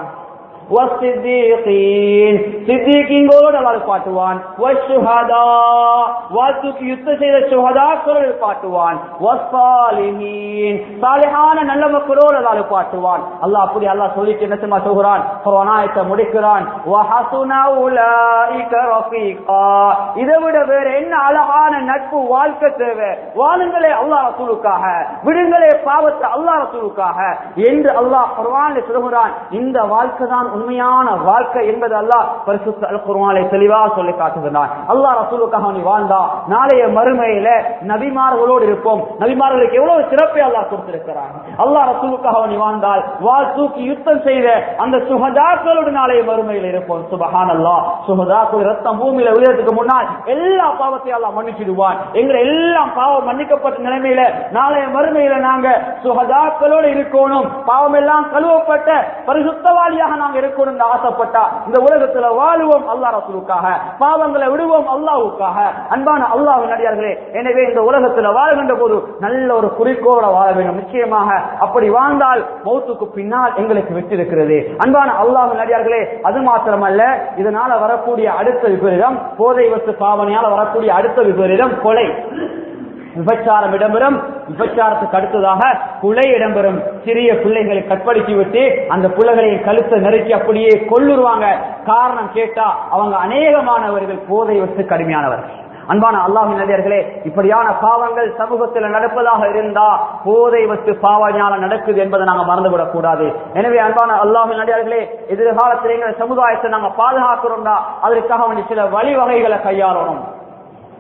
வஸ்ஸித்தீகீன் சித்தீகீன்களோடு அல்லாஹ் பாட்டுவான் வஷ்ஷுஹதா வாத்துக்கு யுத்தம் செய்த சுஹதாக்களோடு பாட்டுவான் வஸ்ஸாலிஹீன் சாலிஹான நல்ல மக்களோடு அல்லாஹ் பாட்டுவான் அல்லாஹ் அப்படி அல்லாஹ் சொல்லிட்டு என்ன தெரியுமா சொல்கிறான் குர்ஆனாயத்தை முடிக்கிறான் வஹசுன உலாயிக ரஃபீகா இதை விட வேற என்ன அழகான நட்பு வாழ்க்கை தேவை வாழுங்களே அல்லாஹ் ரசூலுக்காக விடுங்களே பாவத்தை அல்லாஹ் ரசூலுக்காக என்று அல்லாஹ் குர்ஆனில் சொல்கிறான் இந்த வாழ்க்கை தான் உண்மையான வாழ்க்கை என்பது அல்லாஹ் பரிசுத்த அல் குர்ஆனிலே தெளிவாக சொல்லி காட்டுகிறான் அல்லாஹ் ரசூலுக்காக நீ வாழ்ந்தா நாளைய மறுமையில நபிமார்களோடு இருப்போம் நபிமார்களுக்கு எவ்வளவு சிறப்பை அல்லாஹ் கொடுத்திருக்கிறான் அல்லாஹ் ரசூலுக்காக நீ வாழ்ந்தால் வாள் தூக்கி யுத்தம் செய்த அந்த சுகதாக்களோடு நாளைய மறுமையில் இருப்போம் சுபஹான் அல்லாஹ் சுகதாக்கள் ரத்தம் பூமியில விழுறதுக்கு முன்னால் எல்லா பாவத்தையும் அல்லாஹ் மன்னிச்சிடுவான் எங்களை எல்லாம் பாவம் மன்னிக்கப்பட்ட நிலைமையில நாளைய மறுமையில நாங்க சுகதாக்களோடு இருக்கணும் பாவம் எல்லாம் கழுவப்பட்ட பரிசுத்தவாளியாக நாங்க இருக்கணும் ஆசைப்பட்டா இந்த உலகத்துல வாழுவோம் அல்லாஹ் ரசூலுக்காக பாவங்களை விடுவோம் அல்லாஹ்வுக்காக அன்பான அல்லாஹ் நடிகார்களே எனவே இந்த உலகத்துல வாழ்கின்ற போது நல்ல ஒரு குறிக்கோள வாழ வேண்டும் நிச்சயமாக அப்படி வாழ்ந்தால் மௌத்துக்கு பின்னால் எங்களுக்கு வெற்றி இருக்கிறது அன்பான அல்லாஹ் நடிகார்களே அது மாத்திரமல்ல இதனால வரக்கூடிய அடுத்த விபரீதம் போதை வத்து பாவனையால வரக்கூடிய அடுத்த விபரீதம் கொலை விபச்சாரம் இடம்பெறும் விபச்சாரத்துக்கு அடுத்ததாக குலை இடம்பெறும் சிறிய பிள்ளைகளை கற்பழித்து விட்டு அந்த பிள்ளைகளை கழுத்தை நெருக்கி அப்படியே கொல்லுருவாங்க காரணம் கேட்டா அவங்க அநேகமானவர்கள் போதை வத்து கடுமையானவர்கள் அன்பான அல்லாஹ் நடிகர்களே இப்படியான பாவங்கள் சமூகத்தில் நடப்பதாக இருந்தா போதை வத்து பாவஞானம் நடக்குது என்பதை நாங்க மறந்துவிடக் கூடாது எனவே அன்பான அல்லாஹ் நடிகர்களே எதிர்காலத்தில் எங்கள் சமுதாயத்தை நாங்க பாதுகாக்கிறோம்டா அதற்காக வேண்டி சில வழிவகைகளை கையாளணும்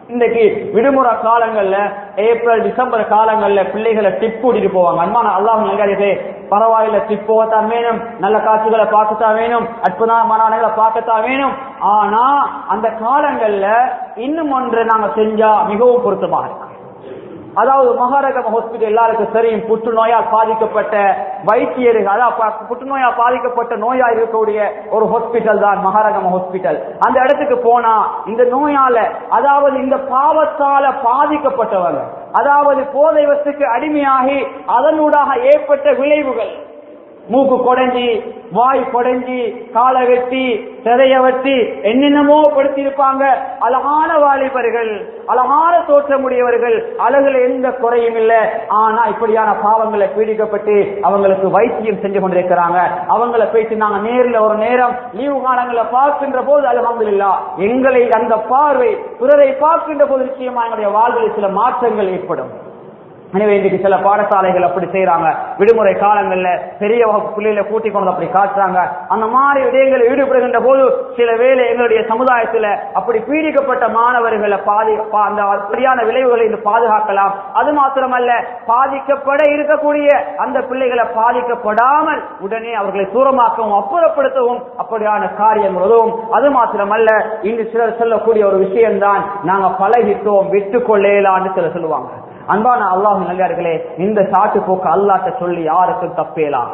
இன்னைக்கு விடுமுறை காலங்கள்ல ஏப்ரல் டிசம்பர் காலங்கள்ல பிள்ளைகளை டிப் கூட்டிட்டு போவாங்க அன்பான அல்லாஹ் நல்காரியே பரவாயில்ல டிப் போகத்தான் வேணும் நல்ல காட்சிகளை பார்க்கத்தான் வேணும் அற்புதமான பார்க்கத்தான் வேணும் ஆனா அந்த காலங்கள்ல இன்னும் ஒன்று நாங்க செஞ்சா மிகவும் பொருத்தமாக இருக்கு அதாவது மகாரகம் ஹாஸ்பிட்டல் எல்லாருக்கும் தெரியும் புற்றுநோயால் பாதிக்கப்பட்ட வைத்தியர்கள் அதாவது புற்றுநோயால் பாதிக்கப்பட்ட நோயா இருக்கக்கூடிய ஒரு ஹாஸ்பிட்டல் தான் மகாரகம் ஹாஸ்பிட்டல் அந்த இடத்துக்கு போனா இந்த நோயால அதாவது இந்த பாவத்தால பாதிக்கப்பட்டவங்க அதாவது போதை வசுக்கு அடிமையாகி அதனூடாக ஏற்பட்ட விளைவுகள் மூக்கு கொடைஞ்சி வாய் கொடைஞ்சி காலை வெட்டி சிதைய வெட்டி என்னென்னமோ படுத்தியிருப்பாங்க அழகான வாலிபர்கள் அழகான தோற்றமுடையவர்கள் அழகுல எந்த குறையும் இல்லை ஆனா இப்படியான பாவங்களை பீடிக்கப்பட்டு அவங்களுக்கு வைத்தியம் செஞ்சு கொண்டிருக்கிறாங்க அவங்கள போயிட்டு நாங்க நேரில் ஒரு நேரம் லீவு காலங்களை பார்க்கின்ற போது அலமதுல்லா எங்களை அந்த பார்வை பிறரை பார்க்கின்ற போது நிச்சயமா எங்களுடைய வாழ்வில் சில மாற்றங்கள் ஏற்படும் எனவே இன்றைக்கு சில பாடசாலைகள் அப்படி செய்யறாங்க விடுமுறை காலங்கள்ல பெரிய வகுப்பு பிள்ளைகளை கூட்டிக் கொண்டு அப்படி காட்டுறாங்க அந்த மாதிரி விடயங்களில் ஈடுபடுகின்ற போது சில வேளை எங்களுடைய சமுதாயத்துல அப்படி பீடிக்கப்பட்ட மாணவர்களை பாதி பா- அந்த அப்படியான விளைவுகளை இன்று பாதுகாக்கலாம் அது மாத்திரமல்ல பாதிக்கப்பட இருக்கக்கூடிய அந்த பிள்ளைகளை பாதிக்கப்படாமல் உடனே அவர்களை தூரமாக்கவும் அப்புறப்படுத்தவும் அப்படியான காரியம் உதவும் அது மாத்திரமல்ல இன்று சிலர் சொல்லக்கூடிய ஒரு விஷயம்தான் நாங்க பழகிட்டோம் விட்டு கொள்ளேலான்னு சிலர் சொல்லுவாங்க அன்பான அல்லாஹ் நல்லார்களே இந்த சாட்டு போக்கு அல்லாட்ட சொல்லி யாருக்கும் தப்பேலாம்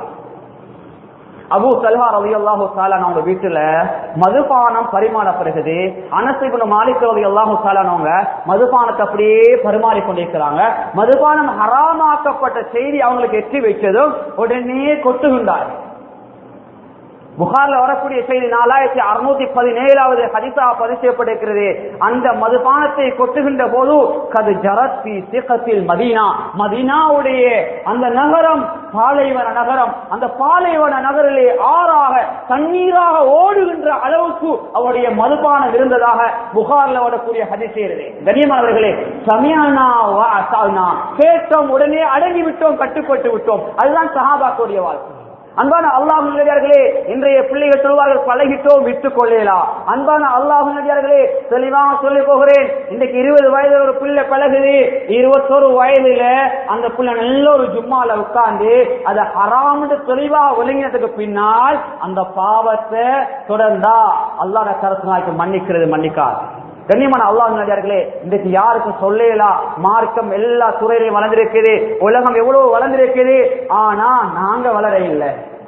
அபு சல்ஹா ரவி அல்லாஹு அவங்க வீட்டுல மதுபானம் பரிமாறப்படுகிறது அனசிபுன மாலிக் ரவி அல்லாஹு சாலானவங்க மதுபானத்தை அப்படியே பரிமாறி கொண்டிருக்கிறாங்க மதுபானம் ஹராமாக்கப்பட்ட செய்தி அவங்களுக்கு எட்டி வைத்ததும் உடனே கொட்டுகின்றார் புகார்ல வரக்கூடிய செய்தி நாலாயிரத்தி அறுநூத்தி பதினேழாவது ஹதிசா பதிவு செய்யப்பட்டிருக்கிறது அந்த மதுபானத்தை கொட்டுகின்ற போது கது ஜரத்பி சிகத்தில் மதீனா மதீனாவுடைய அந்த நகரம் பாலைவன நகரம் அந்த பாலைவன நகரிலே ஆறாக தண்ணீராக ஓடுகின்ற அளவுக்கு அவருடைய மதுபானம் இருந்ததாக புகார்ல வரக்கூடிய ஹதிசேருது கண்ணியமானவர்களே சமியானா வ அசானா கேட்டோம் உடனே அடங்கி விட்டோம் கட்டுப்பட்டு விட்டோம் அதுதான் சஹாபாக்குடைய வாழ்க்கை அன்பான அல்லாஹ் நல்லடியார்களே இன்றைய பிள்ளைகள் சொல்வார்கள் பழகிட்டோம் விட்டுக் கொள்ளலாம் அன்பான அல்லாஹ் நல்லடியார்களே தெளிவாக சொல்லி போகிறேன் இன்றைக்கு இருபது வயதுல ஒரு பிள்ளை பழகுது இருபத்தொரு வயதுல அந்த பிள்ளை நல்ல ஒரு ஜும்மால உட்கார்ந்து அதை ஹராம்னு தெளிவாக விளங்கினதுக்கு பின்னால் அந்த பாவத்தை தொடர்ந்தா அல்லாஹ் கரசனாய்க்கு மன்னிக்கிறது மன்னிக்காது கண்ணியமான அல்லாஹ் நடிகார்களே இன்றைக்கு யாருக்கும் சொல்லலாம் மார்க்கம் எல்லா துறையிலையும் வளர்ந்திருக்குது உலகம் எவ்வளவு வளர்ந்திருக்குது ஆனா நாங்க வளர இல்லை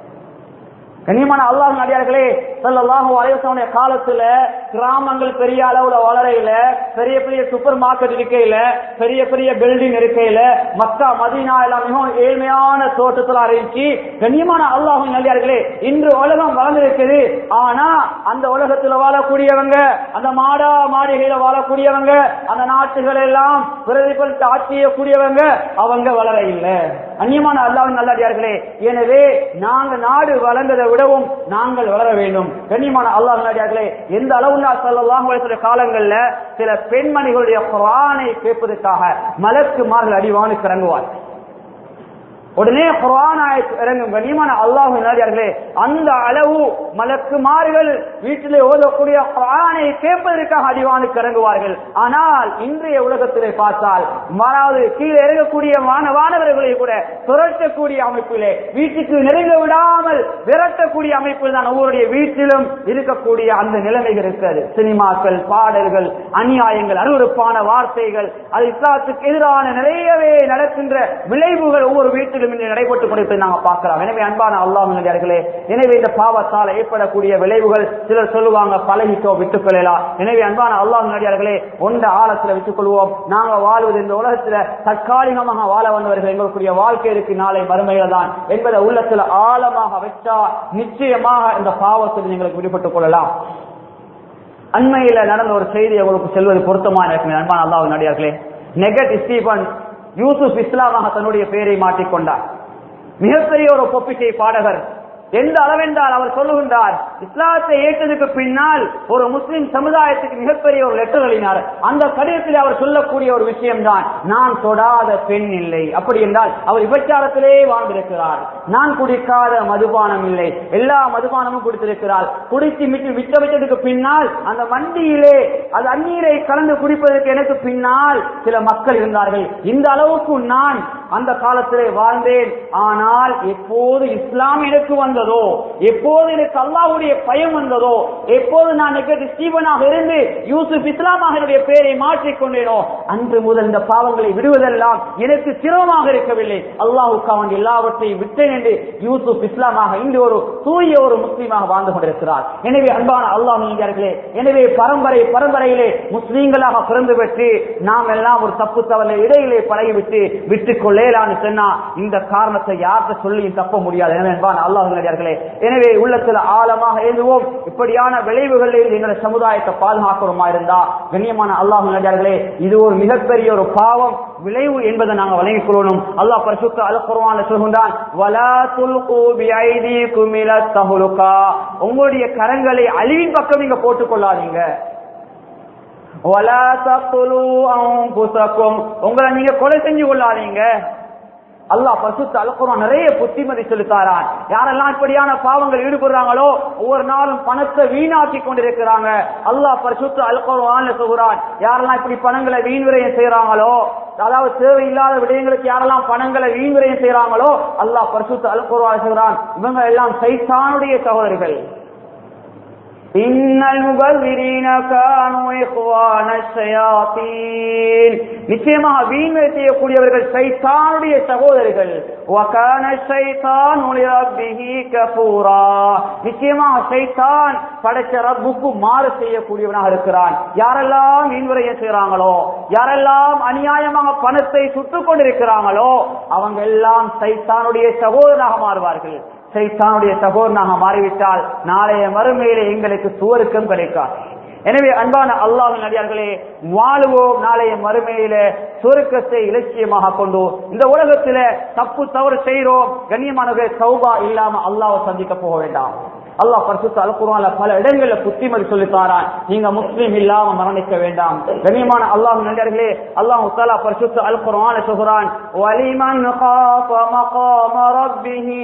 கண்ணியமான அல்லாஹ் நடிகார்களே சொல்லலாம் வலைவசனுடைய காலத்துல கிராமங்கள் பெரிய அளவுல வளரையில பெரிய பெரிய சூப்பர் மார்க்கெட் இருக்கையில பெரிய பெரிய பில்டிங் இருக்கையில மக்கா மதீனா எல்லாம் மிகவும் ஏழ்மையான தோட்டத்தில் இருந்துச்சு கண்ணியமான அல்லாஹ் நடிகார்களே இன்று உலகம் வளர்ந்திருக்குது ஆனா அந்த உலகத்துல வாழக்கூடியவங்க அந்த மாடா மாளிகையில வாழக்கூடியவங்க அந்த நாட்டுகள் எல்லாம் பிரதிபலித்து ஆட்சி செய்யக்கூடியவங்க அவங்க வளர இல்லை அந்நியமான அல்லாஹ் நல்லடியார்களே எனவே நாங்க நாடு வளர்ந்ததை விடவும் நாங்கள் வளர வேண்டும் கண்ணியமான அல்லாஹ் நல்லடியார்களே எந்த அளவு நான் சொல்லலாம் காலங்கள்ல சில பெண்மணிகளுடைய குரானை கேட்பதற்காக மலக்குமார்கள் அடிவானுக்கு இறங்குவார்கள் உடனே குரான் இறங்கும் கண்ணியமான அல்லாஹ் நல்லடியார்களே அந்த அளவு மலக்குமார்கள் வீட்டிலே ஓதக்கூடிய குரானை கேட்பதற்காக அடிவானுக்கு இறங்குவார்கள் ஆனால் இன்றைய உலகத்திலே பார்த்தால் மாறாவது கீழே இறங்கக்கூடிய மாணவர்களை கூட துரட்டக்கூடிய அமைப்பிலே வீட்டுக்கு நெருங்க விடாமல் விரட்டக்கூடிய அமைப்பில் தான் ஒவ்வொருடைய வீட்டிலும் இருக்கக்கூடிய அந்த நிலைமைகள் இருக்கிறது சினிமாக்கள் பாடல்கள் அநியாயங்கள் அருவருப்பான வார்த்தைகள் அது இஸ்லாத்துக்கு எதிரான நிறையவே நடக்கின்ற விளைவுகள் ஒவ்வொரு வீட்டிலும் இன்று நடைபெற்றுக் கொண்டிருப்பதை நாங்கள் பார்க்கிறோம் எனவே அன்பான அல்லாஹ் நல்லடியார்களே எனவே இந்த பாவத்தால் ஏற்படக்கூடிய விளைவுகள் சிலர் சொல்லுவாங்க பழகிக்கோ விட்டுக் கொள்ளலாம் எனவே அன்பான அல்லாஹ் நல்லடியார்களே ஒன்ற ஆழத்துல விட்டுக் கொள்வோம் நாங்க வாழ்வது இந்த உலகத்துல தற்காலிகமாக வாழ வந்தவர்கள் எங்களுக்குரிய வாழ்க்கை இருக்கு நாளை மறுமையில தான் என்பதை உள்ளத்துல ஆழமாக வச்சா நிச்சயமாக இந்த பாவத்தில் நீங்கள் விடுபட்டுக் கொள்ளலாம் அண்மையில நடந்த ஒரு செய்தி உங்களுக்கு செல்வது பொருத்தமான இருக்கு அன்பான அல்லாஹ் நடிகார்களே நெகட் ஸ்டீபன் யூசுப் இஸ்லாமாக தன்னுடைய பெயரை மாற்றிக்கொண்டார் மிகப்பெரிய ஒரு பொப்பிசை பாடகர் எந்த அளவென்றால் அவர் சொல்லுகின்றார் இஸ்லாத்தை ஏற்றதுக்கு பின்னால் ஒரு முஸ்லிம் சமுதாயத்துக்கு மிகப்பெரிய ஒரு லெட்டர் எழுதினார் அந்த கடிதத்தில் அவர் சொல்லக்கூடிய ஒரு விஷயம்தான் நான் தொடாத பெண் இல்லை அப்படி என்றால் அவர் விபச்சாரத்திலே வாழ்ந்திருக்கிறார் நான் குடிக்காத மதுபானம் இல்லை எல்லா மதுபானமும் குடித்திருக்கிறார் குடித்து மிட்டு விட்ட வைத்ததுக்கு பின்னால் அந்த மண்டியிலே அது அந்நீரை கலந்து குடிப்பதற்கு எனக்கு பின்னால் சில மக்கள் இருந்தார்கள் இந்த அளவுக்கு நான் அந்த காலத்திலே வாழ்ந்தேன் ஆனால் எப்போது இஸ்லாம் எனக்கு வந்ததோ எப்போது எனக்கு அல்லாஹ்வுடைய பயம் வந்ததோ எப்போது நான் எனக்கு ஸ்டீவனாக இருந்து யூசுப் இஸ்லாமாக என்னுடைய பெயரை மாற்றிக் கொண்டேனோ அன்று முதல் இந்த பாவங்களை விடுவதெல்லாம் எனக்கு சிரமமாக இருக்கவில்லை அல்லாஹுக்கு அவன் எல்லாவற்றையும் விட்டேன் என்று யூசுப் இஸ்லாமாக இன்று ஒரு தூய ஒரு முஸ்லீமாக வாழ்ந்து கொண்டிருக்கிறார் எனவே அன்பான அல்லாஹ் நீங்களே எனவே பரம்பரை பரம்பரையிலே முஸ்லீம்களாக பிறந்து பெற்று நாம் எல்லாம் ஒரு தப்பு தவறை இடையிலே பழகிவிட்டு விட்டுக் கொள்ளேலான்னு சொன்னா இந்த காரணத்தை யார்கிட்ட சொல்லியும் தப்ப முடியாது எனவே அன்பான அல்லாஹ் நல்லடியார்களே எனவே உள்ளத்துல ஆழமாக எழுதுவோம் இப்படியான விளைவுகளில் எங்களை சமுதாயத்தை பாதுகாக்கிறோமா இருந்தா கண்ணியமான அல்லாஹ் நல்லடியார்களே இது ஒரு மிகப்பெரிய ஒரு பாவம் விளைவு என்பதை நாங்கள் வழங்கிக் கொள்ளணும் அல்லாஹ் பரிசுத்த அல் குர்ஆன்ல சொல்கின்றான் வலா துல்கு பிஐதீக்கும் இலா தஹலுகா உங்களுடைய கரங்களை அழிவின் பக்கம் நீங்க போட்டுக் கொள்ளாதீங்க வலா தக்துலு அன்ஃபுஸக்கும் உங்களை நீங்க கொலை செஞ்சு கொள்ளாதீங்க அல்லாஹ் பசுத்து அல்குறான் நிறைய புத்திமதி சொல்லித்தாரான் யாரெல்லாம் இப்படியான பாவங்கள் ஈடுபடுறாங்களோ ஒவ்வொரு நாளும் பணத்தை வீணாக்கி கொண்டிருக்கிறாங்க அல்லாஹ் பரிசுத்து அல்குறான் சொல்கிறான் யாரெல்லாம் இப்படி பணங்களை வீண் விரயம் செய்யறாங்களோ அதாவது தேவையில்லாத விடயங்களுக்கு யாரெல்லாம் பணங்களை வீண் விரயம் செய்யறாங்களோ அல்லாஹ் பரிசுத்து அல்குறான் சொல்கிறான் இவங்க எல்லாம் சைத்தானுடைய சகோதரிகள் இன்னல் முபர்விரீன கானு இஹ்வான ஷயாத்தீன் நிச்சயமாக வீண்மை செய்யக்கூடியவர்கள் சைத்தானுடைய சகோதரர்கள் வகான ஷைத்தான் லிரப்பிஹி கஃபூரா நிச்சயமாக சைத்தான் படைச்ச ரப்புக்கு மாறு செய்யக்கூடியவனாக இருக்கிறான் யாரெல்லாம் வீண்வரையம் செய்றாங்களோ யாரெல்லாம் அநியாயமாக பணத்தை சுட்டுக் கொண்டிருக்கிறாங்களோ அவங்க எல்லாம் சைத்தானுடைய சகோதரனாக மாறுவார்கள் சைத்தானுடைய சகோதரனாக மாறிவிட்டால் நாளைய மறுமையிலே எங்களுக்கு சுவருக்கம் கிடைக்காது எனவே அன்பான அல்லாஹின் அடியார்களே வாழுவோம் நாளைய மறுமையில சுருக்கத்தை இலட்சியமாக கொண்டு இந்த உலகத்தில தப்பு தவறு செய்கிறோம் கண்ணியமானவர்கள் சௌபா இல்லாம அல்லாவை சந்திக்க போக வேண்டாம் அல்லாஹ் பரிசுத்த அல்குர்ஆன்ல பல இடங்கள்ல புத்திமதி சொல்லி தாரான் நீங்க முஸ்லீம் இல்லாம மரணிக்க வேண்டாம் கண்ணியமான அல்லாஹ் நண்பர்களே அல்லாஹ் தஆலா பரிசுத்த அல்குர்ஆன்ல சொல்றான் வலிமன் காஃப மகாம ரப்பிஹி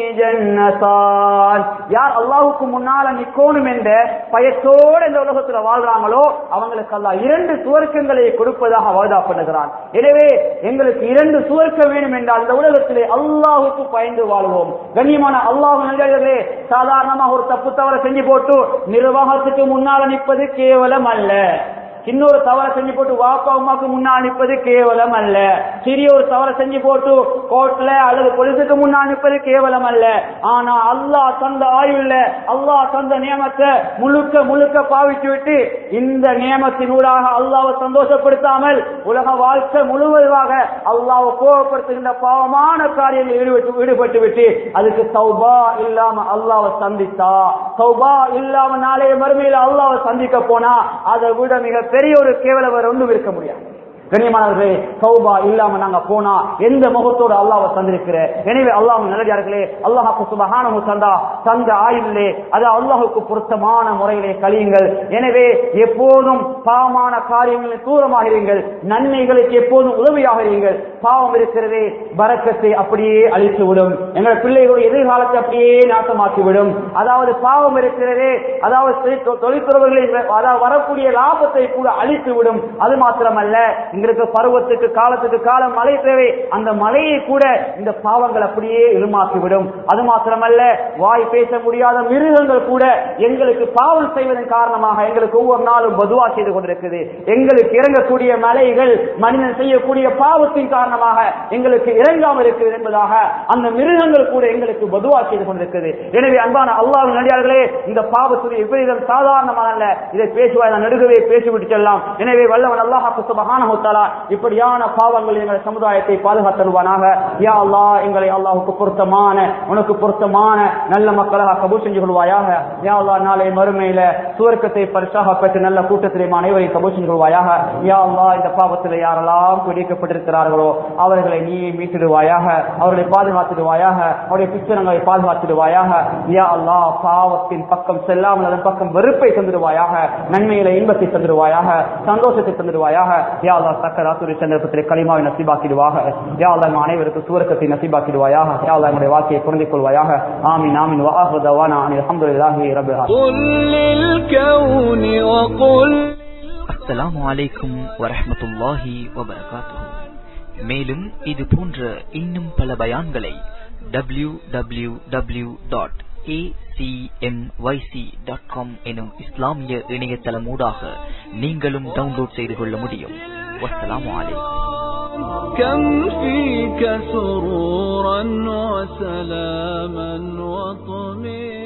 ஜன்னதான் யார் அல்லாஹ்வுக்கு முன்னால நிக்கணும் என்ற பயத்தோட இந்த உலகத்துல வாழ்றாங்களோ அவங்களுக்கு அல்லாஹ் இரண்டு சுவர்க்கங்களை கொடுப்பதாக வாதா பண்ணுகிறான் எனவே எங்களுக்கு இரண்டு சுவர்க்கம் வேணும் என்றால் இந்த உலகத்திலே அல்லாஹுக்கு பயந்து வாழ்வோம் கண்ணியமான அல்லாஹ் நண்பர்களே சாதாரணமாக ஒரு தப்பு தவற செஞ்சு போட்டு நிர்வாகத்துக்கு முன்னால நிற்பது கேவலம் அல்ல இன்னொரு தவறை செஞ்சு போட்டு வாப்பா அம்மாக்கு முன்னால் நிற்பது கேவலம் அல்ல சிறிய ஒரு தவறை செஞ்சு போட்டு கோர்ட்ல அல்லது பொலிசுக்கு முன்னால் நிற்பது கேவலம் அல்ல ஆனா அல்லாஹ் தந்த ஆயுள்ல அல்லாஹ் தந்த நியமத்தை முழுக்க முழுக்க பாவித்து விட்டு இந்த நியமத்தினூடாக அல்லாவை சந்தோஷப்படுத்தாமல் உலக வாழ்க்கை முழுவதுமாக அல்லாவை கோபப்படுத்துகின்ற பாவமான காரியங்களில் ஈடுபட்டு ஈடுபட்டு விட்டு அதுக்கு சௌபா இல்லாம அல்லாவை சந்தித்தா சௌபா இல்லாம நாளைய மறுமையில அல்லாவை சந்திக்க போனா அதை விட மிக பெரிய ஒரு கேவலம் ஒன்றும் இருக்க முடியாது கண்ணியமானவர்களே சௌபா இல்லாம நாங்க போனா எந்த முகத்தோடு அல்லாவை தந்திருக்கிற எனவே அல்லாஹ் நல்லடியார்களே அல்லாஹாக்கு சுபகானமு தந்தா தந்த ஆயுளிலே அது அல்லாஹுக்கு பொருத்தமான முறையிலே கழியுங்கள் எனவே எப்போதும் பாவமான காரியங்களில் தூரமாகிறீர்கள் நன்மைகளுக்கு எப்போதும் உதவியாக இருங்கள் பாவம் இருக்கிறதே பறக்கத்தை அப்படியே அழித்து விடும் எங்கள் பிள்ளைகளுடைய எதிர்காலத்தை அப்படியே நாசமாக்கி விடும் அதாவது பாவம் இருக்கிறதே அதாவது தொழில்துறவர்களில் அதாவது வரக்கூடிய லாபத்தை கூட அழித்து விடும் அது மாத்திரமல்ல எங்களுக்கு பருவத்துக்கு காலத்துக்கு காலம் மழை தேவை அந்த மழையை கூட இந்த பாவங்கள் அப்படியே இழுமாக்கிவிடும் அது மாத்திரமல்ல வாய் பேச முடியாத மிருகங்கள் கூட எங்களுக்கு பாவம் செய்வதன் காரணமாக எங்களுக்கு ஒவ்வொரு நாளும் பதுவா செய்து கொண்டிருக்குது எங்களுக்கு இறங்கக்கூடிய மலைகள் மனிதன் செய்யக்கூடிய பாவத்தின் காரணமாக எங்களுக்கு இறங்காமல் இருக்கிறது என்பதாக அந்த மிருகங்கள் கூட எங்களுக்கு பதுவா செய்து கொண்டிருக்கிறது எனவே அன்பான அல்லாஹ் நடிகார்களே இந்த பாவத்துடைய விபரீதம் சாதாரணமான இதை பேசுவாய் நான் நடுகவே பேசிவிட்டு செல்லலாம் எனவே வல்லவன் அல்லாஹாக்கு சுபகான தாலா இப்படியான பாவங்கள் எங்கள் சமுதாயத்தை பாதுகாத்தருவானாக யா அல்லா எங்களை அல்லாஹுக்கு பொருத்தமான உனக்கு பொருத்தமான நல்ல மக்களாக கபூல் செஞ்சு கொள்வாயாக யா அல்லா நாளை மறுமையில சுவர்க்கத்தை பரிசாக பெற்று நல்ல கூட்டத்திலே அனைவரையும் கபூல் செஞ்சு கொள்வாயாக யா அல்லா இந்த பாவத்தில் யாரெல்லாம் பிடிக்கப்பட்டிருக்கிறார்களோ அவர்களை நீ மீட்டிடுவாயாக அவர்களை பாதுகாத்திடுவாயாக அவருடைய பிச்சனங்களை பாதுகாத்திடுவாயாக யா அல்லா பாவத்தின் பக்கம் செல்லாமல் அதன் பக்கம் வெறுப்பை தந்துடுவாயாக நன்மையில இன்பத்தை தந்துடுவாயாக சந்தோஷத்தை தந்துடுவாயாக யா அல்லா சக்கராசுரி சந்தர்ப்பத்திலே களிமாவை நசிபாக்கிடுவாக யா அல்லா நம் அனைவருக்கு சூரக்கத்தை நசிபாக்கிடுவாயாக யா அல்லா எங்களுடைய வாழ்க்கையை புரிந்து கொள்வாயாக ஆமீன் ஆமீன் வாஹு தவானா அனில் அல்ஹம்துலில்லாஹி ரப்பில் ஆலமீன் قل للكون وقل அஸ்ஸலாமு அலைக்கும் வரஹ்மத்துல்லாஹி வபரகாத்துஹு மேலும் இது போன்ற இன்னும் பல பயான்களை W W W dot dot com எனும் இஸ்லாமிய இணையதளமூடாக நீங்களும் டவுன்லோட் செய்து கொள்ள முடியும் வஸ்ஸலாமு அலைக்கும் كم فيك سرورا وسلاما وطمئنا